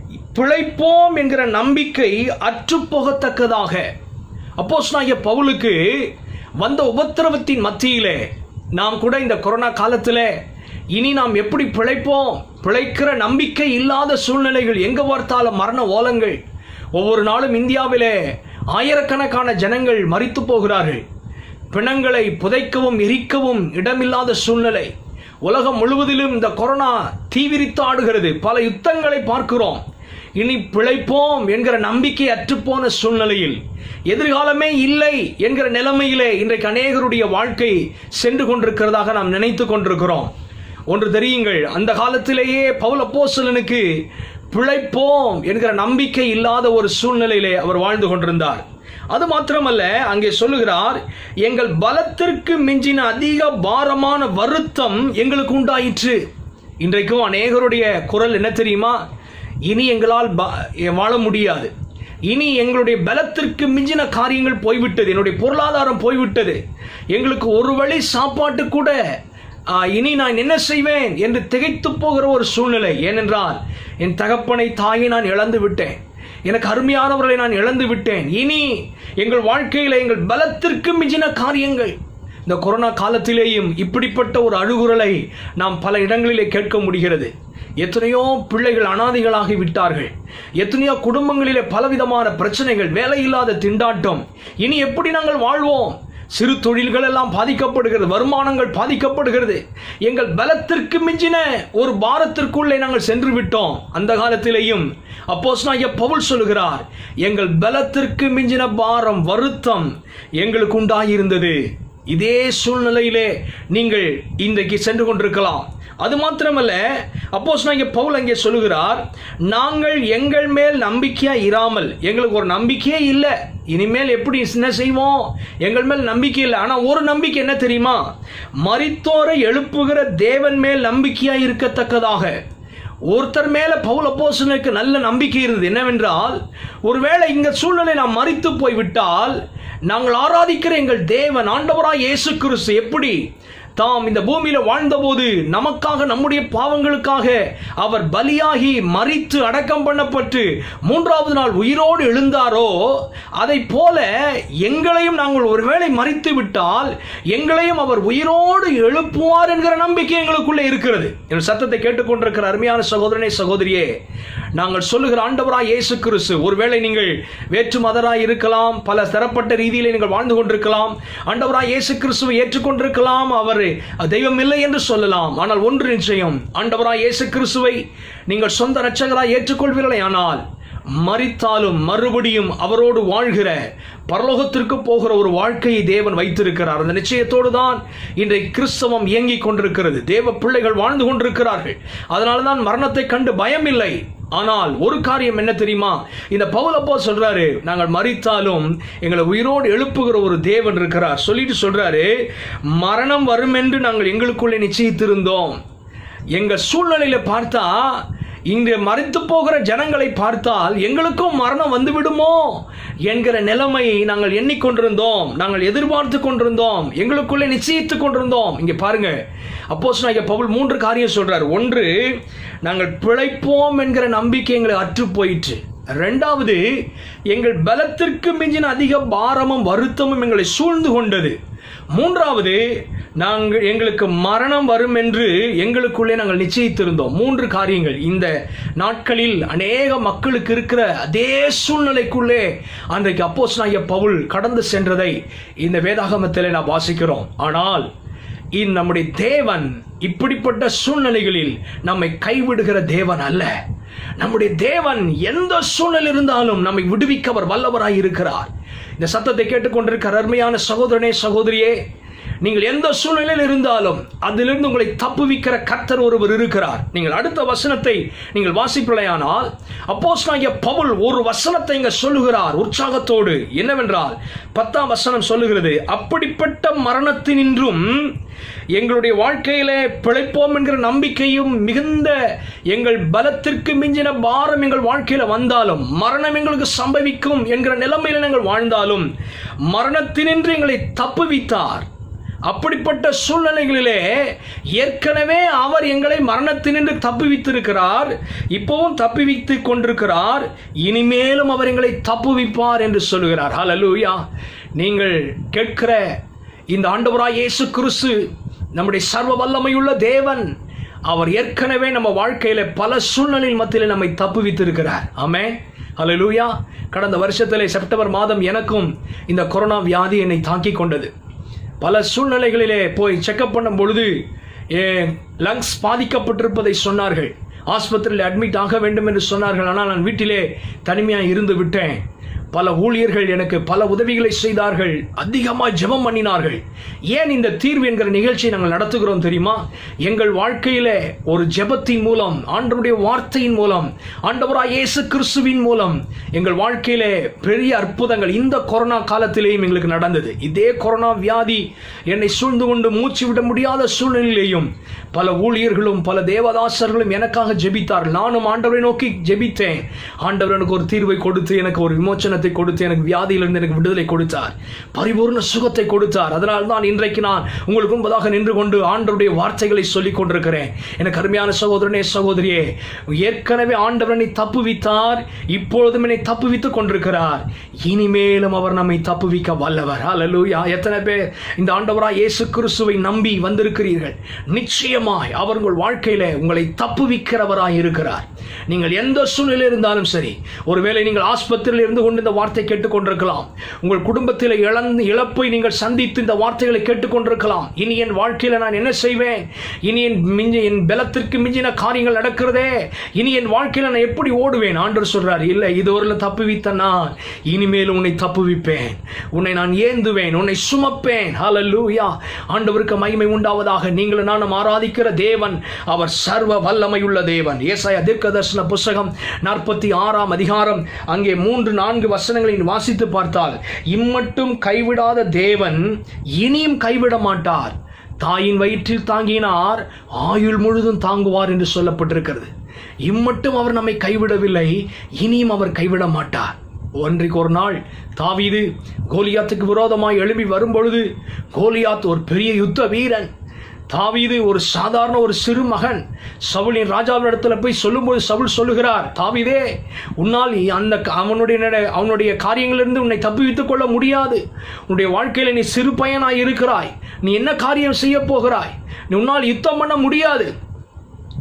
பிழைப்போம் என்கிற நம்பிக்கை அற்றுப்போகத்தக்கதாக அப்போஸ்தலனாகிய பவுலுக்கு வந்த உபத்திரவத்தின் மத்தியிலே நாம் கூட இந்த கொரோனா காலத்தில் இனி நாம் எப்படி பிழைப்போம் பிழைக்கிற நம்பிக்கை இல்லாத சூழ்நிலைகள் எங்க பார்த்தாலும் மரண ஓலங்கள் ஒவ்வொரு நாளும் இந்தியாவிலே ஆயிரக்கணக்கான ஜனங்கள் மரித்து போகிறார்கள் பிணங்களை புதைக்கவும் எரிக்கவும் இடமில்லாத சூழ்நிலை உலகம் முழுவதிலும் இந்த கொரோனா தீவிரித்து ஆடுகிறது பல யுத்தங்களை பார்க்கிறோம் இனி பிழைப்போம் என்கிற நம்பிக்கை அற்றுப்போன சூழ்நிலையில் எதிர்காலமே இல்லை என்கிற நிலைமையிலே இன்றைக்கு அநேகருடைய வாழ்க்கை சென்று கொண்டிருக்கிறதாக நாம் நினைத்து கொண்டிருக்கிறோம் ஒன்று தெரியுங்கள் அந்த காலத்திலேயே பவுல் அப்போஸ்தலனுக்கு பிழைப்போம் என்கிற நம்பிக்கை இல்லாத ஒரு சூழ்நிலையிலே அவர் வாழ்ந்து கொண்டிருந்தார் அது மாத்திரமல்ல அங்கே சொல்லுகிறார் எங்கள் பலத்திற்கு மிஞ்சின அதிக பாரமான வருத்தம் எங்களுக்கு உண்டாயிற்று இன்றைக்கும் அநேகருடைய குரல் என்ன தெரியுமா இனி எங்களால் ப- வாழ முடியாது இனி எங்களுடைய பலத்திற்கு மிஞ்சின காரியங்கள் போய்விட்டது என்னுடைய பொருளாதாரம் போய்விட்டது எங்களுக்கு ஒரு வழி சாப்பாட்டு கூட ஆ, இனி நான் என்ன செய்வேன் என்று திகைத்து போகிற ஒரு சூழ்நிலை ஏனென்றால் என் தகப்பனை தாயை நான் இழந்து விட்டேன் எனக்கு அருமையானவர்களை நான் இழந்து விட்டேன் இனி எங்கள் வாழ்க்கையில எங்கள் பலத்திற்கு மிஞ்சின காரியங்கள் இந்த கொரோனா காலத்திலேயும் இப்படிப்பட்ட ஒரு அழுகுரலை நாம் பல இடங்களிலே கேட்க முடிகிறது எத்தனையோ பிள்ளைகள் அனாதைகளாகி விட்டார்கள் எத்தனையோ குடும்பங்களிலே பலவிதமான பிரச்சனைகள் வேலையில்லாத திண்டாட்டம் இனி எப்படி நாங்கள் வாழ்வோம் சிறு தொழில்கள் எல்லாம் பாதிக்கப்படுகிறது வருமானங்கள் பாதிக்கப்படுகிறது எங்கள் பலத்திற்கு மிஞ்சின ஒரு பாரத்திற்குள்ளே நாங்கள் சென்று விட்டோம் அந்த காலத்திலேயும் அப்போஸ்தலனாகிய பவுல் சொல்லுகிறார் எங்கள் பலத்திற்கு மிஞ்சின பாரம் வருத்தம் எங்களுக்கு உண்டாயிருந்தது இதே சூழ்நிலையிலே நீங்கள் இன்றைக்கு சென்று கொண்டிருக்கலாம் அது மாத்திரமல்ல அப்போஸ்தலனாகிய பவுல் அங்கே சொல்லுகிறார் நாங்கள் எங்கள் மேல் நம்பிக்கையா இராமல் எங்களுக்கு ஒரு நம்பிக்கையே இல்லை இனிமேல் எப்படி என்ன செய்வோம் எங்கள் மேல் நம்பிக்கை இல்லை ஆனா ஒரு நம்பிக்கை என்ன தெரியுமா மரித்தோரை எழுப்புகிற தேவன் மேல் நம்பிக்கையா இருக்கத்தக்கதாக ஒருத்தர் மேல பவுல் அப்போஸ்தலனுக்கு நல்ல நம்பிக்கை இருந்தது என்னவென்றால் ஒருவேளை இந்த சூழ்நிலை நாம் மறித்து போய்விட்டால் நாங்கள் ஆராதிக்கிற எங்கள் தேவன் ஆண்டவராய் இயேசு கிறிஸ்து எப்படி தாம் இந்த பூமியில வாழ்ந்தபோது நமக்காக நம்முடைய பாவங்களுக்காக அவர் பலியாகி மறித்து அடக்கம் பண்ணப்பட்டு மூன்றாவது நாள் உயிரோடு எழுந்தாரோ அதை போல எங்களையும் நாங்கள் ஒருவேளை மறித்து விட்டால் எங்களையும் அவர் உயிரோடு எழுப்புவார் என்கிற நம்பிக்கை எங்களுக்குள்ளே இருக்கிறது என் சத்தத்தை கேட்டுக்கொண்டிருக்கிற அருமையான சகோதரனே சகோதரியே நாங்கள் சொல்லுகிற ஆண்டவராய் இயேசு கிறிஸ்து ஒருவேளை நீங்கள் வேற்று மதராய் இருக்கலாம் பல தரப்பட்ட ரீதியிலே நீங்கள் வாழ்ந்து கொண்டிருக்கலாம் ஆண்டவராய் இயேசு கிறிஸ்துவை ஏற்றுக்கொண்டிருக்கலாம் அவர் தெய்வம் இல்லை என்று சொல்லலாம் ஆனால் ஒன்று நிச்சயம் ஆண்டவராய் இயேசு கிறிஸ்துவை நீங்கள் சொந்த இரட்சகராய் ஏற்றுக்கொள்வீர்களே ஆனால் மரித்தாலும் மறுபடியும் அவரோடு வாழ்கிற பரலோகத்திற்கு போகிற ஒரு வாழ்க்கையை தேவன் வைத்திருக்கிறார் அந்த நிச்சயத்தோடு தான் இன்றைக்கு கிறிஸ்தவம் இயங்கிக் கொண்டிருக்கிறது தேவ பிள்ளைகள் வாழ்ந்து கொண்டிருக்கிறார்கள் அதனால தான் மரணத்தை கண்டு பயம் இல்லை ஆனால் ஒரு காரியம் என்ன தெரியுமா இந்த பவுலப்போ சொல்றாரு நாங்கள் மரித்தாலும் எங்களை உயிரோடு எழுப்புகிற ஒரு தேவன் இருக்கிறார் சொல்லிட்டு சொல்றாரு மரணம் வரும் என்று நாங்கள் எங்களுக்குள்ளே நிச்சயித்திருந்தோம் எங்க சூழ்நிலையில பார்த்தா இங்கு மறைத்து போகிற ஜனங்களை பார்த்தால் எங்களுக்கும் மரணம் வந்து விடுமோ என்கிற நிலைமையை நாங்கள் எண்ணிக்கொண்டிருந்தோம் நாங்கள் எதிர்பார்த்து கொண்டிருந்தோம் எங்களுக்குள்ளே நிச்சயித்துக் கொண்டிருந்தோம் இங்க பாருங்க அப்போஸ் பவுல் மூன்று காரியம் சொல்றார் ஒன்று நாங்கள் பிழைப்போம் என்கிற நம்பிக்கை எங்களை அற்று போயிற்று ரெண்டாவது எங்கள் பலத்திற்கு மிஞ்சின அதிக பாரமும் வருத்தமும் எங்களை சூழ்ந்து கொண்டது மூன்றாவது நாங்கள் எங்களுக்கு மரணம் வரும் என்று எங்களுக்குள்ளே நாங்கள் நிச்சயித்திருந்தோம் மூன்று காரியங்கள் இந்த நாட்களில் அநேக மக்களுக்கு இருக்கிற அதே சூழ்நிலைக்குள்ளே அன்றைக்கு அப்போஸ் பவுல் கடந்து சென்றதை இந்த வேதாகமத்தில் நாம் வாசிக்கிறோம் ஆனால் இந்த நம்முடைய தேவன் இப்படிப்பட்ட சூழ்நிலைகளில் நம்மை கைவிடுகிற தேவன் அல்ல நம்முடைய தேவன் எந்த சூழ்நிலை இருந்தாலும் நம்மை விடுவிக்க அவர் வல்லவராய் இருக்கிறார் இந்த சத்தத்தை கேட்டுக்கொண்டிருக்கிற அருமையான சகோதரனே சகோதரியே நீங்கள் எந்த சூழ்நிலையில் இருந்தாலும் அதிலிருந்து உங்களை தப்புவிக்கிற கர்த்தர் ஒருவர் இருக்கிறார் நீங்கள் அடுத்த வசனத்தை நீங்கள் வாசிப்பில்லையானால் அப்போஸ் பவுல் ஒரு வசனத்தை இங்க சொல்லுகிறார் உற்சாகத்தோடு என்னவென்றால் பத்தாம் வசனம் சொல்லுகிறது அப்படிப்பட்ட மரணத்தினின்றும் எங்களுடைய வாழ்க்கையிலே பிழைப்போம் என்கிற நம்பிக்கையும் மிகுந்த எங்கள் பலத்திற்கு மிஞ்சின பாரம் எங்கள் வாழ்க்கையில வந்தாலும் மரணம் எங்களுக்கு சம்பவிக்கும் என்கிற நிலைமையில நாங்கள் வாழ்ந்தாலும் மரணத்தினின்று எங்களை தப்புவித்தார் அப்படிப்பட்ட சூழ்நிலைகளிலே ஏற்கனவே அவர் எங்களை மரணத்தினின்று தப்புவித்திருக்கிறார் இப்பவும் தப்புவித்துக் கொண்டிருக்கிறார் இனிமேலும் அவர் எங்களை தப்புவிப்பார் என்று சொல்லுகிறார் ஹalleluya நீங்கள் கேட்கிற இந்த ஆண்டவராய் இயேசு கிறிஸ்து நம்முடைய சர்வ வல்லமையுள்ள தேவன் அவர் ஏற்கனவே நம்ம வாழ்க்கையில பல சூழ்நிலையில் மத்தியில் நம்மை தப்புவித்திருக்கிறார் ஆமே ஹalleluya கடந்த வருஷத்திலே செப்டம்பர் மாதம் எனக்கும் இந்த கொரோனா வியாதி என்னை தாக்கிக் கொண்டது பல சூழ்நிலைகளிலே போய் செக்கப் பண்ணும் பொழுது என் லங்ஸ் பாதிக்கப்பட்டிருப்பதை சொன்னார்கள் ஆஸ்பத்திரியில் அட்மிட் ஆக வேண்டும் என்று சொன்னார்கள் ஆனால் நான் வீட்டிலே தனிமையாக இருந்து விட்டேன் பல ஊழியர்கள் எனக்கு பல உதவிகளை செய்தார்கள் அதிகமாக ஜெபம் பண்ணினார்கள் ஏன் இந்த தீர்வு என்கிற நிகழ்ச்சியை நாங்கள் நடத்துகிறோம் தெரியுமா எங்கள் வாழ்க்கையில ஒரு ஜெபத்தின் மூலம் ஆண்டவருடைய வார்த்தையின் மூலம் ஆண்டவராய் இயேசு கிறிஸ்துவின் மூலம் எங்கள் வாழ்க்கையிலே பெரிய அற்புதங்கள் இந்த கொரோனா காலத்திலேயும் எங்களுக்கு நடந்தது இதே கொரோனா வியாதி என்னை சூழ்ந்து கொண்டு மூச்சு விட முடியாத சூழ்நிலையிலேயும் பல ஊழியர்களும் பல தேவதாசர்களும் எனக்காக ஜெபித்தார்கள் நானும் ஆண்டவரை நோக்கி ஜெபித்தேன் ஆண்டவர் எனக்கு ஒரு தீர்வை கொடுத்து எனக்கு ஒரு விமோச்சனத்தை கொடுத்து எனக்கு வியாதியிலிருந்து எனக்கு விடுதலை கொடுத்தார் பரிபூர்ண சுகத்தை கொடுத்தார் அதனால் தான் இன்றைக்கு நான் உங்களுக்கு முன்பதாக நின்று கொண்டு ஆண்டவருடைய வார்த்தைகளை சொல்லிக் கொண்டிருக்கிறேன் எனக்கு அருமையான சகோதரனே சகோதரியே ஏற்கனவே ஆண்டவரனை தப்புவித்தார் இப்பொழுதும் என்னை தப்புவித்துக் கொண்டிருக்கிறார் இனிமேலும் அவர் நம்மை தப்புவிக்க வல்லவர் அல்லூயா எத்தனை பேர் இந்த ஆண்டவராய் இயேசு கிறிஸ்துவை நம்பி வந்திருக்கிறீர்கள் நிச்சயமாய் அவர் உங்கள் வாழ்க்கையில உங்களை தப்புவிக்கிறவராய் இருக்கிறார் நீங்கள் எந்த சூழ்நிலை இருந்தாலும் சரி ஒருவேளை நீங்கள் ஆஸ்பத்திரியில் இருந்து கொண்டு இந்த வார்த்தை கேட்டுக்கொண்டிருக்கலாம் உங்கள் குடும்பத்தில் இழந்து இழப்பை நீங்கள் சந்தித்து இந்த வார்த்தைகளை கேட்டுக்கொண்டிருக்கலாம் இனி என் வாழ்க்கையில நான் என்ன செய்வேன் இனி என் மிஞ்சி என் பலத்திற்கு மிஞ்சின காரியங்கள் நடக்கிறதே இனி என் வாழ்க்கையில நான் எப்படி ஓடுவேன் ஆண்டவர் சொல்றார் இல்லை இதுவரையிலும் தப்புவித்த நான் இனிமேல் உன்னை தப்புவிப்பேன் உன்னை நான் ஏந்துவேன் உன்னை சுமப்பேன் ஹalleluya ஆண்டவருக்கு மகிமை உண்டாவதாக நீங்கள் நானும் ஆராதிக்கிற தேவன் அவர் சர்வ வல்லமையுள்ள தேவன் ஏசாயா தீர்க்கதர்சன புஸ்தகம் நாற்பத்தி ஆறாம் அதிகாரம் அங்கே மூன்று நான்கு வசனங்களை வாசித்து பார்த்தால் இம்மட்டும் கைவிடாத தேவன் இனியும் கைவிட மாட்டார் தாயின் வயிற்றில் தாங்கினார் ஆயுள் முழுதும் தாங்குவார் என்று சொல்லப்பட்டிருக்கிறது இம்மட்டும் அவர் நம்மை கைவிடவில்லை இனியும் அவர் கைவிட மாட்டார் ஒன்றைக்கு ஒரு நாள் தாவீது கோலியாத்துக்கு விரோதமாய் எழும்பி வரும்பொழுது கோலியாத் ஒரு பெரிய யுத்த வீரன் தாவீது ஒரு சாதாரண ஒரு சிறு மகன் சவுலின் ராஜாவின் இடத்துல போய் சொல்லும்போது சவுல் சொல்லுகிறார் தாவீதே உன்னால் அந்த அவனுடைய நட- அவனுடைய காரியங்களிலிருந்து உன்னை தப்புவித்துக் கொள்ள முடியாது உன்னுடைய வாழ்க்கையில நீ சிறு பையனாய் இருக்கிறாய் நீ என்ன காரியம் செய்ய போகிறாய் நீ உன்னால் யுத்தம் பண்ண முடியாது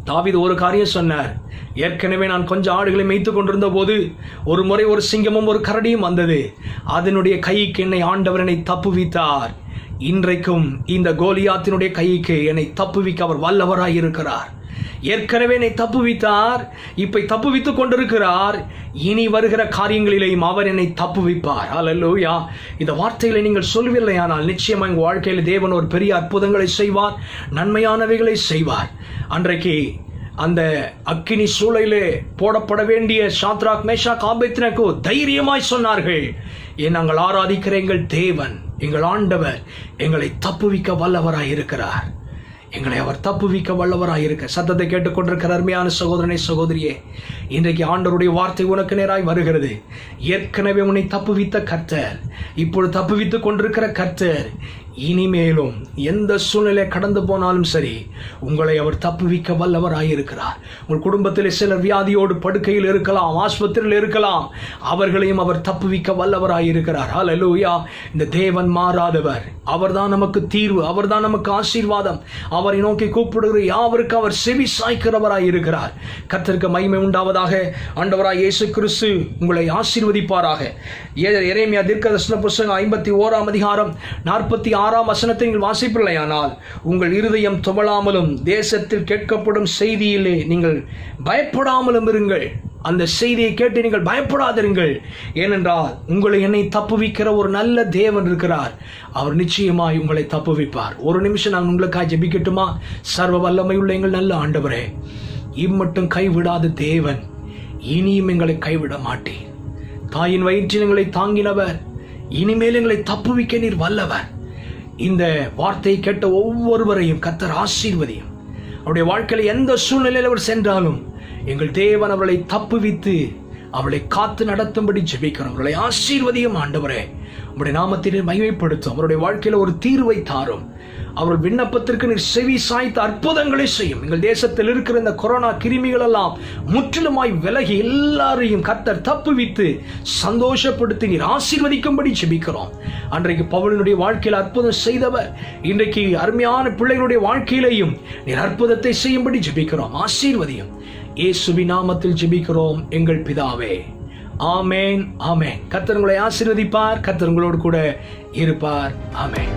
தாவீது ஒரு காரியம் சொன்னார் ஏற்கனவே நான் கொஞ்சம் ஆடுகளை மேய்த்து கொண்டிருந்த போது ஒரு முறை ஒரு சிங்கமும் ஒரு கரடியும் வந்தது அதனுடைய கைக்கு என்னை ஆண்டவர் என்னை தப்புவித்தார் இன்றைக்கும் இந்த கோலியாத்தினுடைய கைக்கு என்னை தப்புவிக்க அவர் வல்லவராய் இருக்கிறார் ஏற்கனவே என்னை தப்புவித்தார் இப்ப தப்புவித்துக் கொண்டிருக்கிறார் இனி வருகிற காரியங்களிலேயும் அவர் என்னை தப்புவிப்பார் அல்லூயா இந்த வார்த்தைகளை நீங்கள் சொல்வீர்களையானால் நிச்சயமா எங்கள் வாழ்க்கையில் தேவன் ஒரு பெரிய அற்புதங்களை செய்வார் நன்மையானவைகளை செய்வார் அன்றைக்கு அந்த அக்கினி சூளையிலே போடப்பட வேண்டிய சாத்ராக் மேஷா காபெத்னகோ தைரியமாய் சொன்னார்கள் ஏன் நாங்கள் ஆராதிக்கிற எங்கள் தேவன் எங்கள் ஆண்டவர் எங்களை தப்புவிக்க வல்லவராய் இருக்கிறார் எங்களை அவர் தப்புவிக்க வல்லவராய் இருக்க சத்தத்தை கேட்டுக்கொண்டிருக்கிற அருமையான சகோதரனை சகோதரியே இன்றைக்கு ஆண்டவருடைய வார்த்தை உனக்கு நேராய் வருகிறது ஏற்கனவே உன்னை தப்புவித்த கர்த்தர் இப்பொழுது தப்புவித்துக் கொண்டிருக்கிற கர்த்தர் இனிமேலும் எந்த சூழ்நிலை கடந்து போனாலும் சரி உங்களை அவர் தப்புவிக்க வல்லவராயிருக்கிறார் உங்கள் குடும்பத்தில் சிலர் வியாதியோடு படுக்கையில் இருக்கலாம் ஆஸ்பத்திரியில் இருக்கலாம் அவர்களையும் அவர் தப்புவிக்க வல்லவராயிருக்கிறார் ஹalleluya இந்த தேவன் மாறாதவர் அவர்தான் நமக்கு தீர்வு அவர்தான் நமக்கு ஆசீர்வாதம் அவரை நோக்கி கூப்பிடுகிற யாவருக்கு அவர் செவி சாய்க்கிறவராய் இருக்கிறார் கர்த்தருக்கு மகிமை உண்டாவதாக ஆண்டவராய் இயேசு கிறிஸ்து உங்களை ஆசீர்வதிப்பாராக ஏ- எரேமியா தீர்க்கதரிசன புஸ்தகம் ஐம்பத்தி ஓராம் அதிகாரம் நாற்பத்தி ஆறாம் வசனத்தை நீங்கள் வாசிப்பில்லையானால் உங்கள் இருதயம் துவளாமலும் தேசத்தில் கேட்கப்படும் செய்தியிலே நீங்கள் பயப்படாமலும் இருங்கள் அந்த செய்தியை கேட்டு நீங்கள் பயப்படாதிருங்கள் ஏனென்றால் உங்களை என்னை தப்புவிக்கிற ஒரு நல்ல தேவன் இருக்கிறார் அவர் நிச்சயமாய் உங்களை தப்புவிப்பார் ஒரு நிமிஷம் நான் உங்களுக்காக ஜெபிக்கட்டுமா சர்வ வல்லமையுள்ள எங்கள் நல்ல ஆண்டவரே இம்மட்டும் கைவிடாத தேவன் இனியும் எங்களை கைவிட மாட்டேன் தாயின் வயிற்றில் எங்களை தாங்கினவர் இனிமேல் எங்களை தப்புவிக்க நீர் வல்லவர் இந்த வார்த்தையை கேட்ட ஒவ்வொருவரையும் கத்தர் ஆசீர்வதியும் அவருடைய வாழ்க்கையில் எந்த சூழ்நிலையில் அவர் சென்றாலும் எங்கள் தேவன் அவர்களை தப்புவித்து அவளை காத்து நடத்தும்படி ஜெபிக்கிறோம் அவர்களை ஆசீர்வதியும் ஆண்டவரே உங்களுடைய நாமத்தினை மகிமைப்படுத்தும் அவருடைய வாழ்க்கையில ஒரு தீர்வை தாரும் அவர்கள் விண்ணப்பத்திற்கு நீர் செவி சாய்த்து அற்புதங்களை செய்யும் எங்கள் தேசத்தில் இருக்கிற இந்த கொரோனா கிருமிகள் எல்லாம் முற்றிலுமாய் விலகி எல்லாரையும் கர்த்தர் தப்புவித்து சந்தோஷப்படுத்தி நீர் ஆசீர்வதிக்கும்படி ஜெபிக்கிறோம் அன்றைக்கு பவுலினுடைய வாழ்க்கையில் அற்புதம் செய்தவர் இன்றைக்கு அருமையான பிள்ளைகளுடைய வாழ்க்கையிலையும் நீர் அற்புதத்தை செய்யும்படி ஜெபிக்கிறோம் ஆசீர்வதியும் இயேசுவின் நாமத்தில் ஜெபிக்கிறோம் எங்கள் பிதாவே ஆமேன் ஆமேன் கர்த்தர் உங்களை ஆசீர்வதிப்பார் கர்த்தர் உங்களோடு கூட இருப்பார் ஆமேன்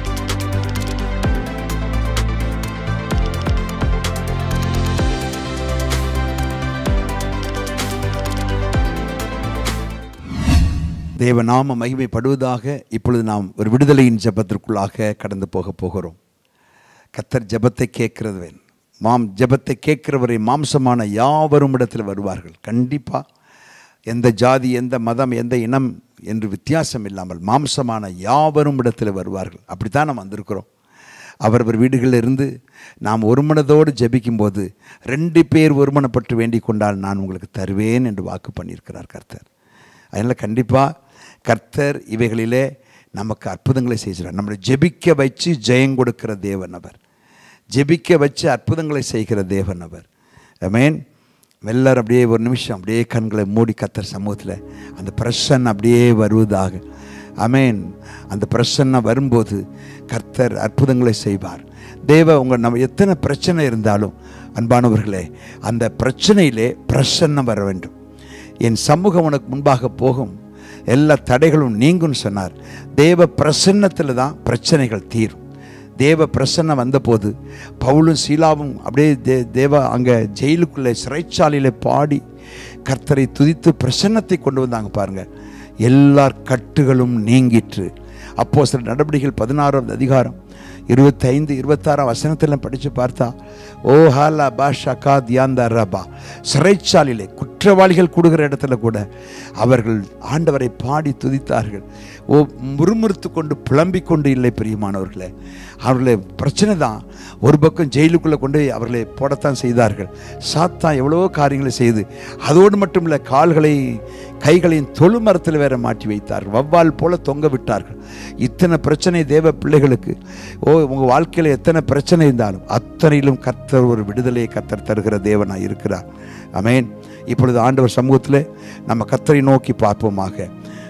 தேவநாம மகிமைப்படுவதாக இப்பொழுது நாம் ஒரு விடுதலையின் ஜெபத்திற்குள்ளாக கடந்து போக போகிறோம் கத்தர் ஜெபத்தை கேட்கிறவன் மாம் ஜெபத்தை கேட்கிறவரை மாம்சமான யாவரும் இடத்தில் வருவார்கள் கண்டிப்பாக எந்த ஜாதி எந்த மதம் எந்த இனம் என்று வித்தியாசம் இல்லாமல் மாம்சமான யாவரும் இடத்தில் வருவார்கள் அப்படித்தான் நாம் வந்திருக்கிறோம் அவரவர் வீடுகளில் இருந்து நாம் ஒருமனதோடு ஜெபிக்கும்போது ரெண்டு பேர் ஒருமனப்பட்டு வேண்டிக் கொண்டால் நான் உங்களுக்கு தருவேன் என்று வாக்கு பண்ணியிருக்கிறார் கர்த்தர் அதனால் கண்டிப்பாக கர்த்தர் இவைகளிலே நமக்கு அற்புதங்களை செய்கிறார் நம்மளை ஜெபிக்க வச்சு ஜெயம் கொடுக்கிற தேவன் அவர் ஜெபிக்க வச்சு அற்புதங்களை செய்கிற தேவன் அவர் மீன் எல்லாரும் அப்படியே ஒரு நிமிஷம் அப்படியே கண்களை மூடி கத்தர் சமூகத்தில் அந்த பிரசன் அப்படியே வருவதாக அமேன் அந்த பிரசன்ன வரும்போது கர்த்தர் அற்புதங்களை செய்வார் தேவ உங்கள் நம்ம எத்தனை பிரச்சனை இருந்தாலும் அன்பானவர்களே அந்த பிரச்சனையிலே பிரசன்னம் வர வேண்டும் என் சமூகம் உனக்கு முன்பாக போகும் எல்லா தடைகளும் நீங்கும்னு சொன்னார் தேவ பிரசன்னத்தில் தான் பிரச்சனைகள் தீரும் தேவ பிரசன்னம் வந்தபோது பவுலும் சீலாவும் அப்படியே தே தேவ அங்கே ஜெயிலுக்குள்ளே சிறைச்சாலையில் பாடி கர்த்தரை துதித்து பிரசன்னத்தை கொண்டு வந்தாங்க பாருங்க எல்லார் கட்டுகளும் நீங்கிற்று அப்போ சில நடவடிக்கைகள் பதினாறாவது அதிகாரம் இருபத்தைந்து இருபத்தாறாம் வசனத்தில் படித்து பார்த்தா ஓ ஹாலா பா ஷகா தியாந்தா ரபா சிறைச்சாலையிலே குற்றவாளிகள் கூடுகிற இடத்துல கூட அவர்கள் ஆண்டவரை பாடி துதித்தார்கள் ஓ முறுமுறுத்து கொண்டு புலம்பிக் கொண்டு இல்லை பிரியமானவர்களே அவர்களே பிரச்சனை தான் ஒரு பக்கம் ஜெயிலுக்குள்ளே கொண்டு போய் அவர்களை போடத்தான் செய்தார்கள் சாத்தான் எவ்வளவோ காரியங்களை செய்து அதோடு மட்டும் இல்லை கால்களை கைகளையும் தொழு மரத்தில் வேற மாட்டி வைத்தார்கள் வவ்வால் போல தொங்க விட்டார்கள் இத்தனை பிரச்சனை தேவ பிள்ளைகளுக்கு ஓ உங்கள் வாழ்க்கையில் எத்தனை பிரச்சனை இருந்தாலும் அத்தனையிலும் கர்த்தர் ஒரு விடுதலையை கர்த்தர் தருகிற தேவனாக இருக்கிறார் அமேன் இப்பொழுது ஆண்டவர் சமூகத்தில் நம்ம கர்த்தரை நோக்கி பார்ப்போமாக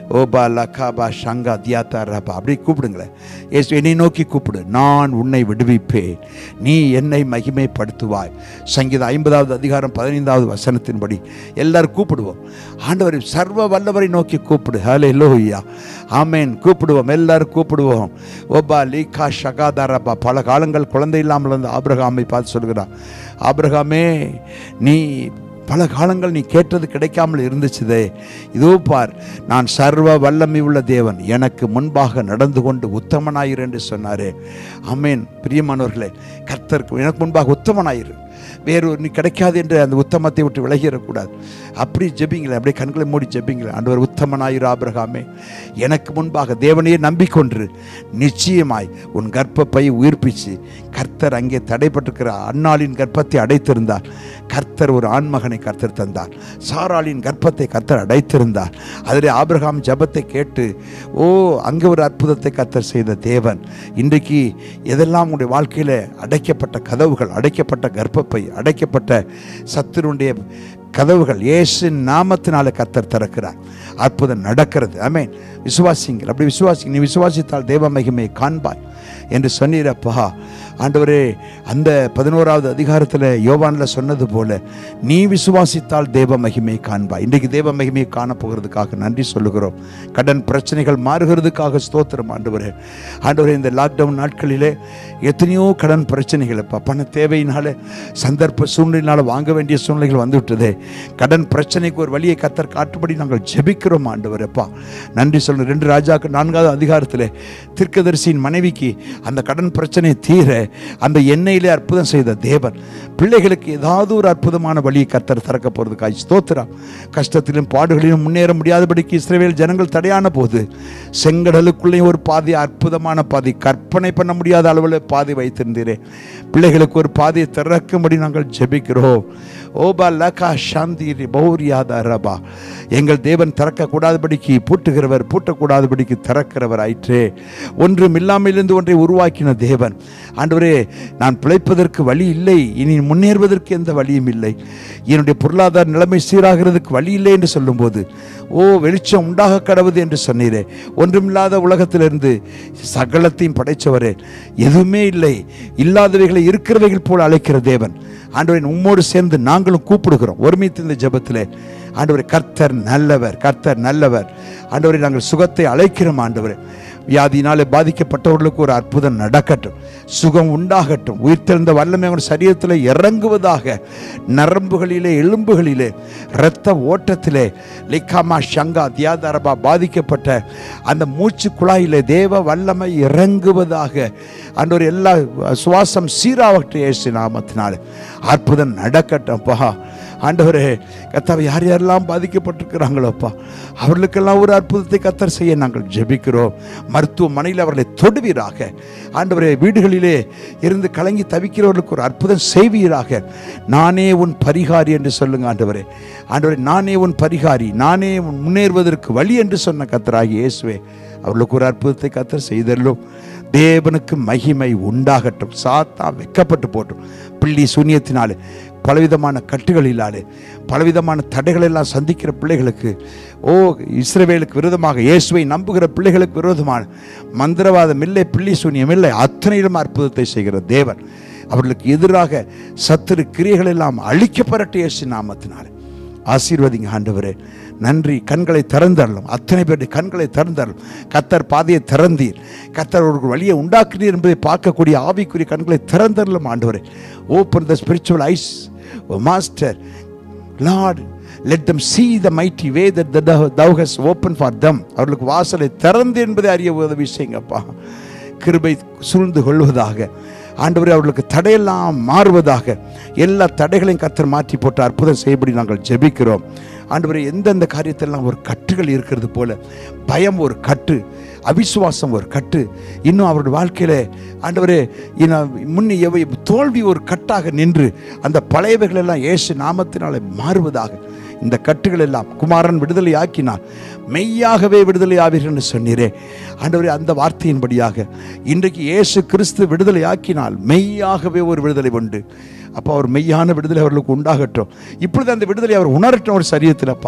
ஓபா லக்காபா ஷங்கா தியாத்தா ரபா அப்படி கூப்பிடுங்களேன் ஏசு என்னை நோக்கி கூப்பிடு நான் உன்னை விடுவிப்பேன் நீ என்னை மகிமைப்படுத்துவாய் சங்கீதம் ஐம்பதாவது அதிகாரம் பதினைந்தாவது வசனத்தின்படி எல்லாரும் கூப்பிடுவோம் ஆண்டவர் சர்வ வல்லவரை நோக்கி கூப்பிடு ஹலே லோஹியா ஆமேன் கூப்பிடுவோம் எல்லாரும் கூப்பிடுவோம் ஓபா லீகா ஷகாதா ரபா பல காலங்கள் குழந்தை இல்லாமல் இருந்த ஆபிரகாமை பார்த்து சொல்கிறார் ஆபிரகாமே நீ பல காலங்கள் நீ கேட்டது கிடைக்காமல் இருந்துச்சுதே இதோ பார் நான் சர்வ வல்லமை உள்ள தேவன் எனக்கு முன்பாக நடந்து கொண்டு உத்தமனாயிரு என்று சொன்னாரே ஆமேன் பிரியமானவர்களே கர்த்தருக்கு எனக்கு முன்பாக உத்தமனாயிரு வேறு ஒரு நீ கிடைக்காது என்று அந்த உத்தமத்தை விட்டு விலகிடக்கூடாது அப்படி ஜெபிங்களேன் அப்படியே கண்களை மூடி ஜெபிங்களேன் ஆண்டவர் உத்தமனாயிரு ஆபிரகாமே எனக்கு முன்பாக தேவனையே நம்பிக்கொன்று நிச்சயமாய் உன் கர்ப்பப்பை உயிர்ப்பிச்சு கர்த்தர் அங்கே தடைப்பட்டிருக்கிற அன்னாளின் கர்ப்பத்தை அடைத்திருந்தார் கர்த்தர் ஒரு ஆண்மகனை கர்த்தர் தந்தார் சாராளின் கர்ப்பத்தை கர்த்தர் அடைத்திருந்தார் அதில் ஆபிரகாம் ஜெபத்தை கேட்டு ஓ அங்கே ஒரு அற்புதத்தை கர்த்தர் செய்த தேவன் இன்றைக்கு எதெல்லாம் உங்களுடைய வாழ்க்கையில் அடைக்கப்பட்ட கதவுகள் அடைக்கப்பட்ட கர்ப்பப்பை அடைக்கப்பட்ட சத்துருடைய கதவுகள் இயேசு நாமத்தினால கர்த்தர் திறக்கிறார் அற்புதம் நடக்கிறது ஆமென் விசுவாசிங்கள் அப்படி விசுவாசிங்க நீ விசுவாசித்தால் தேவ மகிமையை காண்பாய் என்று சொன்னீரப்பா ஆண்டவரே அந்த பதினோராவது அதிகாரத்தில் யோவானில் சொன்னது போல நீ விசுவாசித்தால் தேவ மகிமையை காண்பாய் இன்றைக்கு தேவ மகிமையை காணப்போகிறதுக்காக நன்றி சொல்லுகிறோம் கடன் பிரச்சனைகள் மாறுகிறதுக்காக ஸ்தோத்திரம் ஆண்டவரே ஆண்டவரே இந்த லாக்டவுன் நாட்களிலே எத்தனையோ கடன் பிரச்சனைகள் இப்போ பண தேவையினால சந்தர்ப்ப சூழ்நிலையினால வாங்க வேண்டிய சூழ்நிலைகள் வந்துவிட்டதே கடன் பிரச்சனைக்கு ஒரு வழியை கத்தர் காட்டும்படி நாங்கள் ஜெபிக்கிறோம் ஆண்டவரப்பா நன்றி சொல்லணும் ரெண்டு ராஜாக்கள் நான்காவது அதிகாரத்தில் தீர்க்கதரிசியின் மனைவிக்கு அந்த கடன் பிரச்சனை தீர அந்த எண்ணெயிலே அற்புதம் செய்த தேவன் பிள்ளைகளுக்கு ஏதாவது ஒரு அற்புதமான வழியை கத்தர் திறக்க போகிறதுக்காய் ஸ்தோத்திரம் கஷ்டத்திலும் பாடுகளிலும் முன்னேற முடியாதபடிக்கு இஸ்ரவேல் ஜனங்கள் தடையான போது செங்கடலுக்குள்ளே ஒரு பாதை அற்புதமான பாதை கற்பனை பண்ண முடியாத அளவில் பாதை வைத்திருந்தீரே பிள்ளைகளுக்கு ஒரு பாதையை திறக்கும்படி நாங்கள் ஜெபிக்கிறோம் ஓபா லகா சாந்தி பௌரியாதா ரபா எங்கள் தேவன் திறக்கக்கூடாதபடிக்கு பூட்டுகிறவர் பூட்டக்கூடாதபடிக்கு திறக்கிறவர் ஆயிற்றே ஒன்றும் இல்லாமலிருந்து ஒன்றை உருவாக்கின தேவன் ஆண்டவரே நான் பிழைப்பதற்கு வழி இல்லை இனி முன்னேறுவதற்கு எந்த வழியும் இல்லை என்னுடைய பொருளாதார நிலைமை சீராகிறதுக்கு வழி இல்லை என்று சொல்லும்போது ஓ வெளிச்சம் உண்டாக கடவுது என்று சொன்னீரே ஒன்றுமில்லாத உலகத்திலிருந்து சகலத்தையும் படைத்தவரே எதுவுமே இல்லை இல்லாதவைகளை இருக்கிறவைகள் போல அழைக்கிற தேவன் ஆண்டவரின் உம்மோடு சேர்ந்து நாங்களும் கூப்பிடுகிறோம் ஒருமித்து இந்த ஜெபத்திலே ஆண்டவரே கர்த்தர் நல்லவர் கர்த்தர் நல்லவர் ஆண்டவரை நாங்கள் சுகத்தை அழைக்கிறோம் ஆண்டவரே வியாதியினாலே பாதிக்கப்பட்டவர்களுக்கு ஒரு அற்புதம் நடக்கட்டும் சுகம் உண்டாகட்டும் உயிர்த்தெழுந்த வல்லமை அவன் சரீரத்தில் இறங்குவதாக நரம்புகளிலே எலும்புகளிலே இரத்த ஓட்டத்திலே லிக்காமா ஷங்கா தியாதரபா பாதிக்கப்பட்ட அந்த மூச்சு குழாயிலே தேவ வல்லமை இறங்குவதாக ஆண்டவர் எல்லா சுவாசம் சீராகட்டும் இயேசு நாமத்தினால அற்புதம் நடக்கட்டும்ப்பா ஆண்டவரே கத்தாவை யார் யாரெல்லாம் பாதிக்கப்பட்டிருக்கிறாங்களோப்பா அவர்களுக்கெல்லாம் ஒரு அற்புதத்தை கத்தர் செய்ய நாங்கள் ஜெபிக்கிறோம் மருத்துவமனையில் அவர்களை தொடுவீராக ஆண்டவரே வீடுகளிலே இருந்து கலங்கி தவிக்கிறவர்களுக்கு ஒரு அற்புதம் செய்வீராக நானே உன் பரிகாரி என்று சொல்லுங்க ஆண்டவரே ஆண்டவரே நானே உன் பரிகாரி நானே உன் முன்னேறுவதற்கு வழி என்று சொன்ன கத்தராகி இயேசுவே அவர்களுக்கு ஒரு அற்புதத்தை கத்தர் செய்தல்லும் தேவனுக்கு மகிமை உண்டாகட்டும் சாத்தா வெக்கப்பட்டு போட்டும் பிள்ளி சூன்யத்தினாலே பலவிதமான கட்டுகளினாலே பலவிதமான தடைகள் எல்லாம் சந்திக்கிற பிள்ளைகளுக்கு ஓ இஸ்ரவேலுக்கு விரோதமாக இயேசுவை நம்புகிற பிள்ளைகளுக்கு விரோதமான மந்திரவாதம் இல்லை பிள்ளி சூன்யம் இல்லை அத்தனையிலும் அற்புதத்தை செய்கிற தேவன் அவர்களுக்கு எதிராக சத்துரு கிரியைகள் எல்லாம் அழிக்கப்படட்டு இயேசு நாமத்தினாலே ஆசீர்வதிங்க ஆண்டவரே நன்றி கண்களை திறந்தரலும் அத்தனை பேருடைய கண்களை திறந்தரலும் கத்தர் பாதையை திறந்தீர் கத்தர் ஒரு வழியை உண்டாக்குனீர் என்பதை பார்க்கக்கூடிய ஆவிக்குரிய கண்களை திறந்தரலும் ஆண்டவரே open the spiritual eyes master lord let them see the mighty way that the thou thou hast opened for them அவர்களுக்கு வாசலை திறந்து என்பதை அறிய உதவி செய்யுங்கப்பா கிருபை சூழ்ந்து கொள்வதாக ஆண்டவரே அவர்களுக்கு தடையெல்லாம் மாறுவதாக எல்லா தடைகளையும் கத்தர் மாற்றி போட்டு அற்புதம் செய்யபடி நாங்கள் ஜெபிக்கிறோம் ஆண்டவரே எந்தெந்த காரியத்தெல்லாம் ஒரு கட்டுகள் இருக்கிறது போல பயம் ஒரு கட்டு அவிசுவாசம் ஒரு கட்டு இன்னும் அவருடைய வாழ்க்கையில் ஆண்டவரே இன்னும் முன்னே எவை தோல்வி ஒரு கட்டாக நின்று அந்த பழையவைகள் எல்லாம் இயேசு நாமத்தினாலே மாறுவதாக இந்த கட்டுகள் எல்லாம் குமாரன் விடுதலை ஆக்கினார் மெய்யாகவே விடுதலை ஆவீர்கள் என்று சொன்னீரே ஆண்டவரே அந்த வார்த்தையின்படியாக இன்றைக்கு இயேசு கிறிஸ்து விடுதலை ஆக்கினால் மெய்யாகவே ஒரு விடுதலை உண்டு அப்போ அவர் மெய்யான விடுதலை அவர்களுக்கு உண்டாகட்டும் இப்பொழுது அந்த விடுதலை அவர் உணரட்டும் ஒரு சரீரத்தில் அப்பா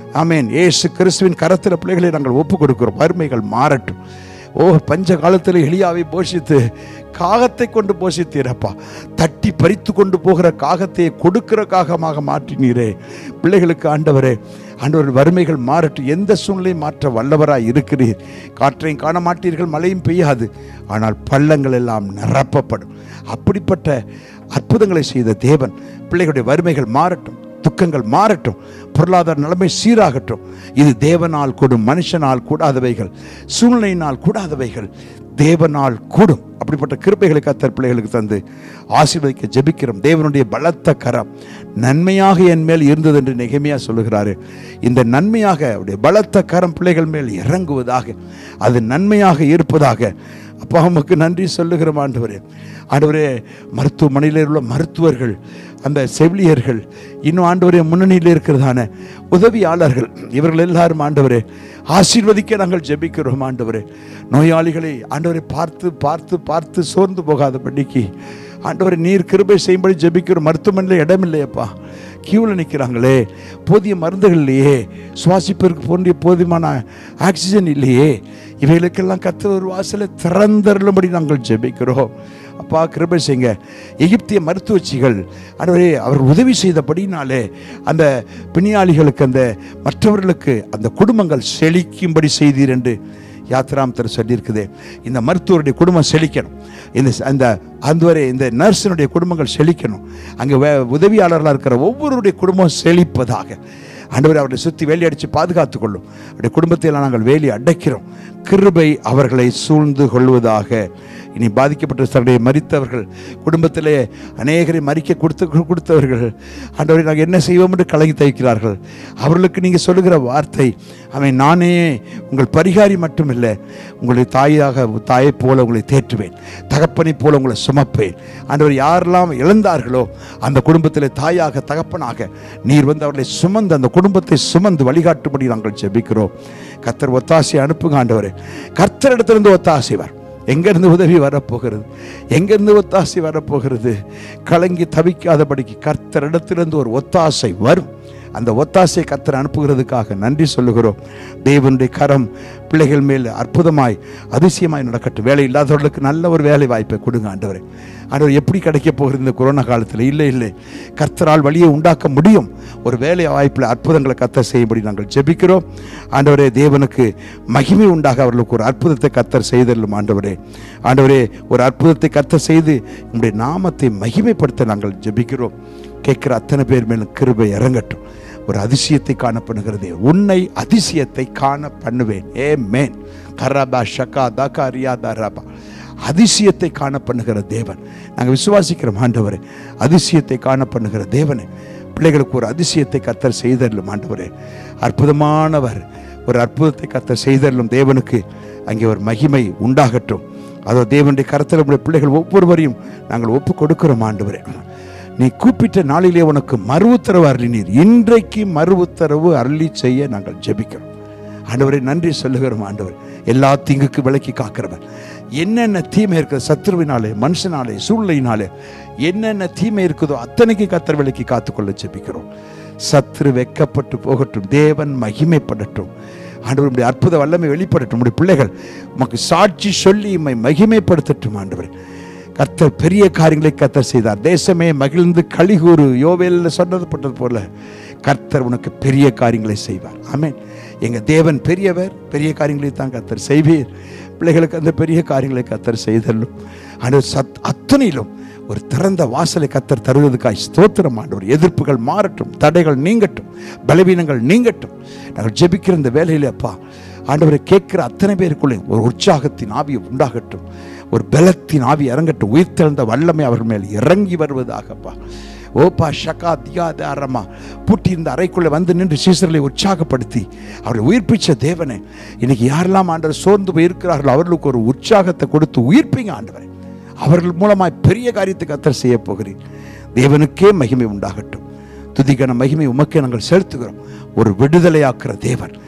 ஆமென் இயேசு கிறிஸ்துவின் கரத்தில் பிள்ளைகளை நாங்கள் ஒப்பு கொடுக்கிறோம் வறுமைகள் மாறட்டும் ஓ பஞ்ச காலத்தில் எளியாவை போஷித்து காகத்தை கொண்டு போஷித்தீரப்பா தட்டி பறித்து கொண்டு போகிற காகத்தை கொடுக்கிற காகமாக மாற்றினீரே பிள்ளைகளுக்கு ஆண்டவரே ஆண்டவர் வறுமைகள் மாறட்டும் எந்த சூழ்நிலையும் மாற்ற வல்லவராய் இருக்கிறீர் காற்றையும் காண மாட்டீர்கள் மழையும் பெய்யாது ஆனால் பள்ளங்கள் எல்லாம் நிரப்பப்படும் அப்படிப்பட்ட அற்புதங்களை செய்த தேவன் பிள்ளைகளுடைய வறுமைகள் மாறட்டும் துக்கங்கள் மாறட்டும் பொருளாதார நிலைமை சீராகட்டும் இது தேவனால் கூடும் மனுஷனால் கூடாதவைகள் சூழ்நிலையினால் கூடாதவைகள் தேவனால் கூடும் அப்படிப்பட்ட கிருபைகளை கத்தர் பிள்ளைகளுக்கு தந்து ஆசீர்வதிக்க ஜெபிக்கிறோம் தேவனுடைய பலத்த கரம் நன்மையாக என் மேல் இருந்தது என்று நெகமையா சொல்லுகிறாரு இந்த நன்மையாக அவருடைய பலத்த கரம் பிள்ளைகள் மேல் இறங்குவதாக அது நன்மையாக இருப்பதாக அப்பா உமக்கு நன்றி சொல்லுகிறோம் ஆண்டவரே ஆண்டவரே மருத்துவமனையில் உள்ள மருத்துவர்கள் அந்த செவிலியர்கள் இன்னும் ஆண்டவரே முன்னணியில் இருக்கிறதான உதவியாளர்கள் இவர்கள் எல்லாரும் ஆண்டவரே ஆசீர்வதிக்க நாங்கள் ஜெபிக்கிறோம் ஆண்டவரே நோயாளிகளை ஆண்டவரை பார்த்து பார்த்து பார்த்து சோர்ந்து போகாதபடிக்கு ஆண்டவரை நீர் கிருபை செய்யும்படி ஜெபிக்கிறோம் மருத்துவமனையில் இடம் இல்லையப்பா கியூவில் நிற்கிறாங்களே போதிய மருந்துகள் இல்லையே சுவாசிப்பதற்கு போன்ற போதுமான ஆக்சிஜன் இல்லையே இவைகளுக்கெல்லாம் கத்த ஒரு வாசலை திறந்தருளும்படி நாங்கள் ஜெபிக்கிறோம் அப்பா கிருபை செய்யுங்க எகிப்திய மருத்துவச்சிகள் ஆண்டவரே அவர் உதவி செய்தபடினாலே அந்த பிணியாளிகளுக்கு அந்த மற்றவர்களுக்கு அந்த குடும்பங்கள் செழிக்கும்படி செய்தீர் என்று யாத்ராமத்தர் சொல்லியிருக்குது இந்த மருத்துவருடைய குடும்பம் செழிக்கணும் இந்த அந்த அந்துவரை இந்த நர்ஸினுடைய குடும்பங்கள் செழிக்கணும் அங்கே வே- உதவியாளர்களாக இருக்கிற ஒவ்வொருடைய குடும்பம் செழிப்பதாக ஆண்டவர் அவர்களை சுற்றி வேலி அடித்து பாதுகாத்துக் கொள்ளும் அவருடைய குடும்பத்தையெல்லாம் நாங்கள் வேலி அடைக்கிறோம் கிருபை அவர்களை சூழ்ந்து கொள்வதாக இனி பாதிக்கப்பட்ட தன்னுடைய மரித்தவர்கள் குடும்பத்திலே அநேகரை மறிக்க கொடுத்து கொடுத்தவர்கள் ஆண்டவரை நாங்கள் என்ன செய்வோம் என்று கலங்கி தைக்கிறார்கள் அவர்களுக்கு நீங்கள் சொல்லுகிற வார்த்தை அவன் நானே உங்கள் பரிகாரி மட்டுமில்லை உங்களுடைய தாயாக தாயைப் போல உங்களை தேற்றுவேன் தகப்பனைப் போல உங்களை சுமப்பேன் ஆண்டவர் யாரெல்லாம் இழந்தார்களோ அந்த குடும்பத்தில் தாயாக தகப்பனாக நீர் வந்து அவர்களை சுமந்து அந்த குடும்பத்தை சுமந்து வழிகாட்டும்படி நாங்கள் ஜெபிக்கிறோம் கர்த்தர் ஒத்தாசை அனுப்புங்க ஆண்டவரே கர்த்தரிடத்திலிருந்து ஒத்தாசை வரும் எங்கிருந்து உதவி வரப்போகிறது எங்கிருந்து ஒத்தாசை வரப்போகிறது கலங்கி தவிக்காதபடிக்கு கர்த்தரிடத்திலிருந்து ஒரு ஒத்தாசை வரும் அந்த ஒத்தாசை கர்த்தர் அனுப்புகிறதுக்காக நன்றி சொல்லுகிறோம் தேவனுடைய கரம் பிள்ளைகள் மேல் அற்புதமாய் அதிசயமாய் நடக்கட்டும் வேலை இல்லாதவர்களுக்கு நல்ல ஒரு வேலை வாய்ப்பை கொடுங்க ஆண்டவரே ஆண்டவர் எப்படி கிடைக்க போகிறது இந்த கொரோனா காலத்தில் இல்லை இல்லை கர்த்தரால் வழியை உண்டாக்க முடியும் ஒரு வேலை வாய்ப்பில் அற்புதங்களை கத்தர் செய்யும்படி நாங்கள் ஜெபிக்கிறோம் ஆண்டவரே தேவனுக்கு மகிமை உண்டாக அவர்களுக்கு ஒரு அற்புதத்தை கத்தர் செய்தல்லும் ஆண்டவரே ஆண்டவரே ஒரு அற்புதத்தை கத்தர் செய்து உங்களுடைய நாமத்தை மகிமைப்படுத்த நாங்கள் ஜெபிக்கிறோம் கேட்கிற அத்தனை பேர் மேலும் கிருபை இறங்கட்டும் ஒரு அதிசயத்தை காண பண்ணுகிறதே உன்னை அதிசயத்தை காண பண்ணுவேன் ஏ மேன் கரபா ஷகா தகா ரியாதா ரபா அதிசயத்தை காண பண்ணுகிற தேவன் நாங்கள் விசுவாசிக்கிறோம் ஆண்டவரே அதிசயத்தை காண பண்ணுகிற தேவனே பிள்ளைகளுக்கு ஒரு அதிசயத்தை கத்தர் செய்தரலும் ஆண்டவரே அற்புதமானவர் ஒரு அற்புதத்தை கத்தர் செய்தரலும் தேவனுக்கு அங்கே ஒரு மகிமை உண்டாகட்டும் அதோ தேவனுடைய கரத்தில் உடைய பிள்ளைகள் ஒவ்வொருவரையும் நாங்கள் ஒப்பு கொடுக்கிறோம் ஆண்டவரே நீ கூப்பிட்ட நாளிலே உனக்கு மறு உத்தரவு அருளினீர் இன்றைக்கு மறு உத்தரவு அருளி செய்ய நாங்கள் ஜெபிக்கிறோம் ஆண்டவரை நன்றி சொல்லுகிறோம் ஆண்டவர் எல்லா தீங்குக்கு விலக்கி காக்கிறவர் என்னென்ன தீமை இருக்குது சத்ருவினாலே மனுஷனாலே சூழ்நிலையினாலே என்னென்ன தீமை இருக்குதோ அத்தனைக்கு கத்தர் விலக்கி காத்துக்கொள்ள ஜெபிக்கிறோம் சத்ரு வெக்கப்பட்டு போகட்டும் தேவன் மகிமைப்படட்டும் ஆண்டவர் உம்முடைய அற்புத வல்லமை வெளிப்படட்டும் உம்முடைய பிள்ளைகள் உமக்கு சாட்சி சொல்லி உம்மை மகிமைப்படுத்தட்டும் ஆண்டவர் கர்த்தர் பெரிய காரியங்களை கர்த்தர் செய்தார் தேசமே மகிழ்ந்து கலிகூறு யோவேலில் சொன்னதுப்பட்டது போல கர்த்தர் உனக்கு பெரிய காரியங்களை செய்வார் ஆமென் எங்க தேவன் பெரியவர் பெரிய காரியங்களை தான் கர்த்தர் செய்வீர் பிள்ளைகளுக்கு அந்த பெரிய காரியங்களை கர்த்தர் செய்தல்லும் ஆனால் சத் அத்தனையிலும் ஒரு திறந்த வாசலை கத்தர் தருவதற்காய் ஸ்தோத்திரம் ஆண்டவர் எதிர்ப்புகள் மாறட்டும் தடைகள் நீங்கட்டும் பலவீனங்கள் நீங்கட்டும் நாங்கள் ஜெபிக்கிற இந்த வேலையில அப்பா ஆண்டவரை கேட்கிற அத்தனை பேருக்குள்ளே ஒரு உற்சாகத்தின் ஆவி உண்டாகட்டும் ஒரு பலத்தின் ஆவி இறங்கட்டும் உயிர்த்தெழுந்த வல்லமை அவர்கள் மேல் இறங்கி வருவதாகப்பா ஓப்பா ஷகா தியாத அரமா பூட்டி இந்த அறைக்குள்ளே வந்து நின்று சீசர்களை உற்சாகப்படுத்தி அவர்களை உயிர்ப்பிச்ச தேவனே இன்னைக்கு யாரெல்லாம் ஆண்டவர் சோர்ந்து போய் இருக்கிறார்களோ அவர்களுக்கு ஒரு உற்சாகத்தை கொடுத்து உயிர்ப்பீங்க ஆண்டவரை அவர்கள் மூலமாய் பெரிய காரியத்தை கத்தர் செய்ய போகிறேன் தேவனுக்கே மகிமை உண்டாகட்டும் துதிக்கான மகிமை உமக்கே நாங்கள் செலுத்துகிறோம் ஒரு விடுதலையாக்குற தேவன் அத்தனை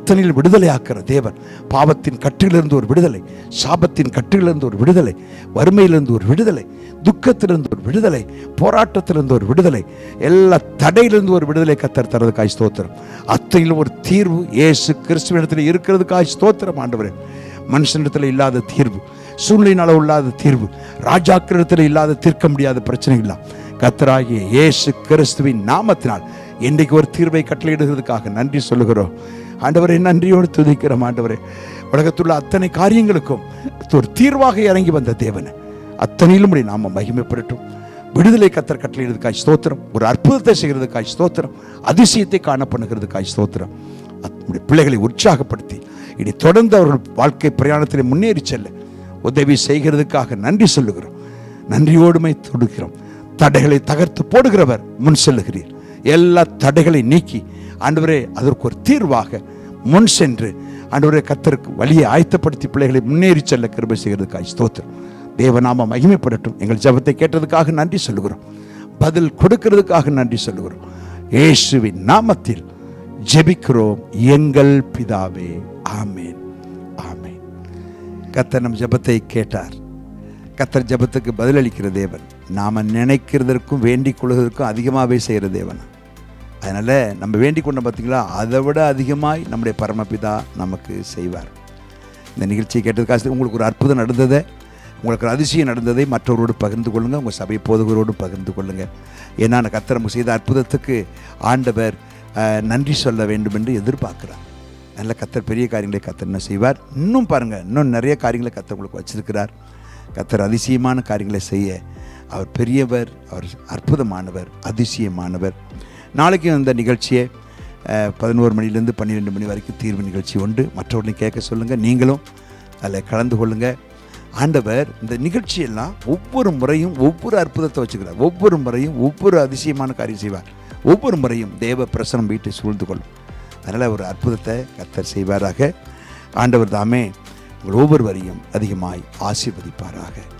அத்தனையில் விடுதலையாக்குற தேவன் பாவத்தின் கட்டிலிருந்து ஒரு விடுதலை சாபத்தின் கட்டிலிருந்து ஒரு விடுதலை வறுமையிலிருந்து ஒரு விடுதலை துக்கத்திலிருந்து ஒரு விடுதலை போராட்டத்திலிருந்து ஒரு விடுதலை எல்லா தடையிலிருந்து ஒரு விடுதலை கத்தர் தரதுக்காய் ஸ்தோத்திரம் அத்தனையிலும் ஒரு தீர்வு இயேசு கிறிஸ்துவனிடத்தில் இருக்கிறதுக்காய் ஸ்தோத்திரம் ஆண்டவரே மனுஷனிடத்தில் இல்லாத தீர்வு சூழ்நிலையினால இல்லாத தீர்வு ராஜாக்களிடத்தில் இல்லாத தீர்க்க முடியாத பிரச்சனை இல்ல கத்தராகிய இயேசு கிறிஸ்துவின் நாமத்தினால் இன்றைக்கு ஒரு தீர்வை கட்டளையிடுகிறதுக்காக நன்றி சொல்லுகிறோம் ஆண்டவரை நன்றியோடு துதிக்கிறோம் ஆண்டவரே உலகத்துள்ள அத்தனை காரியங்களுக்கும் ஒரு தீர்வாக இறங்கி வந்த தேவன் அத்தனையிலும் உடைய நாம மகிமைப்படட்டும் விடுதலை கத்தர் கட்டளையிடுறதுக்காய் ஸ்தோத்திரம் ஒரு அற்புதத்தை செய்கிறதுக்காய் ஸ்தோத்திரம் அதிசயத்தை காண பண்ணுகிறதுக்காய் ஸ்தோத்திரம் நம்முடைய பிள்ளைகளை உற்சாகப்படுத்தி இனி தொடர்ந்து அவர்கள் வாழ்க்கை பிரயாணத்தில் முன்னேறி செல்ல உதவி செய்கிறதுக்காக நன்றி சொல்லுகிறோம் நன்றியோடுமை தொடுக்கிறோம் தடைகளை தகர்த்து போடுகிறவர் முன் செல்லுகிறீர் எல்லா தடைகளை நீக்கி ஆண்டவரே அதற்கு ஒரு தீர்வாக முன் சென்று ஆண்டவரே கத்தருக்கு வழியை ஆயத்தப்படுத்தி பிள்ளைகளை முன்னேறி செல்ல கிருபை செய்கிறதுக்காக ஸ்தோத்திரம் தேவநாம மகிமைப்படட்டும் எங்கள் ஜெபத்தை கேட்டதுக்காக நன்றி சொல்லுகிறோம் பதில் கொடுக்கிறதுக்காக நன்றி சொல்லுகிறோம் இயேசுவின் நாமத்தில் ஜெபிக்கிறோம் எங்கள் பிதாவே ஆமேன் ஆமேன் கத்தர் நம் ஜெபத்தை கேட்டார் கத்தர் ஜெபத்துக்கு பதிலளிக்கிற தேவன் நாம நினைக்கிறதற்கும் வேண்டிக் கொள்வதற்கும் அதிகமாகவே செய்கிற தேவன் அதனால் நம்ம வேண்டிக் கொண்ட பார்த்தீங்களா அதை விட அதிகமாய் நம்முடைய பரமபிதா நமக்கு செய்வார் இந்த நிகழ்ச்சியை கேட்டதுக்காக உங்களுக்கு ஒரு அற்புதம் நடந்ததை உங்களுக்கு ஒரு அதிசயம் நடந்ததை மற்றவரோடு பகிர்ந்து கொள்ளுங்கள் உங்கள் சபை போதகரோடு பகிர்ந்து கொள்ளுங்கள் ஏன்னா அந்த கத்தர் நமக்கு செய்த அற்புதத்துக்கு ஆண்டவர் அஹ், நன்றி சொல்ல வேண்டும் என்று எதிர்பார்க்கிறார் நல்ல கத்தர் பெரிய காரியங்களை கத்தர் என்ன செய்வார் இன்னும் பாருங்கள் இன்னும் நிறைய காரியங்களை கத்தர் உங்களுக்கு வச்சிருக்கிறார் கத்தர் அதிசயமான காரியங்களை செய்ய அவர் பெரியவர் அவர் அற்புதமானவர் அதிசயமானவர் நாளைக்கு இந்த நிகழ்ச்சியை அஹ், பதினோரு மணிலேருந்து பன்னிரெண்டு மணி வரைக்கும் தீர்வு நிகழ்ச்சி உண்டு மற்றவர்களையும் கேட்க சொல்லுங்கள் நீங்களும் அதில் கலந்து கொள்ளுங்கள் ஆண்டவர் இந்த நிகழ்ச்சியெல்லாம் ஒவ்வொரு முறையும் ஒவ்வொரு அற்புதத்தை வச்சுக்கிறார் ஒவ்வொரு முறையும் ஒவ்வொரு அதிசயமான காரியம் செய்வார் ஒவ்வொரு முறையும் தேவ பிரசனம் வீட்டை சூழ்ந்து கொள்ளும் அதனால் ஒரு அற்புதத்தை கத்தர் செய்வாராக ஆண்டவர் தாமே உங்கள் ஒவ்வொருவரையும் அதிகமாய் ஆசீர்வதிப்பாராக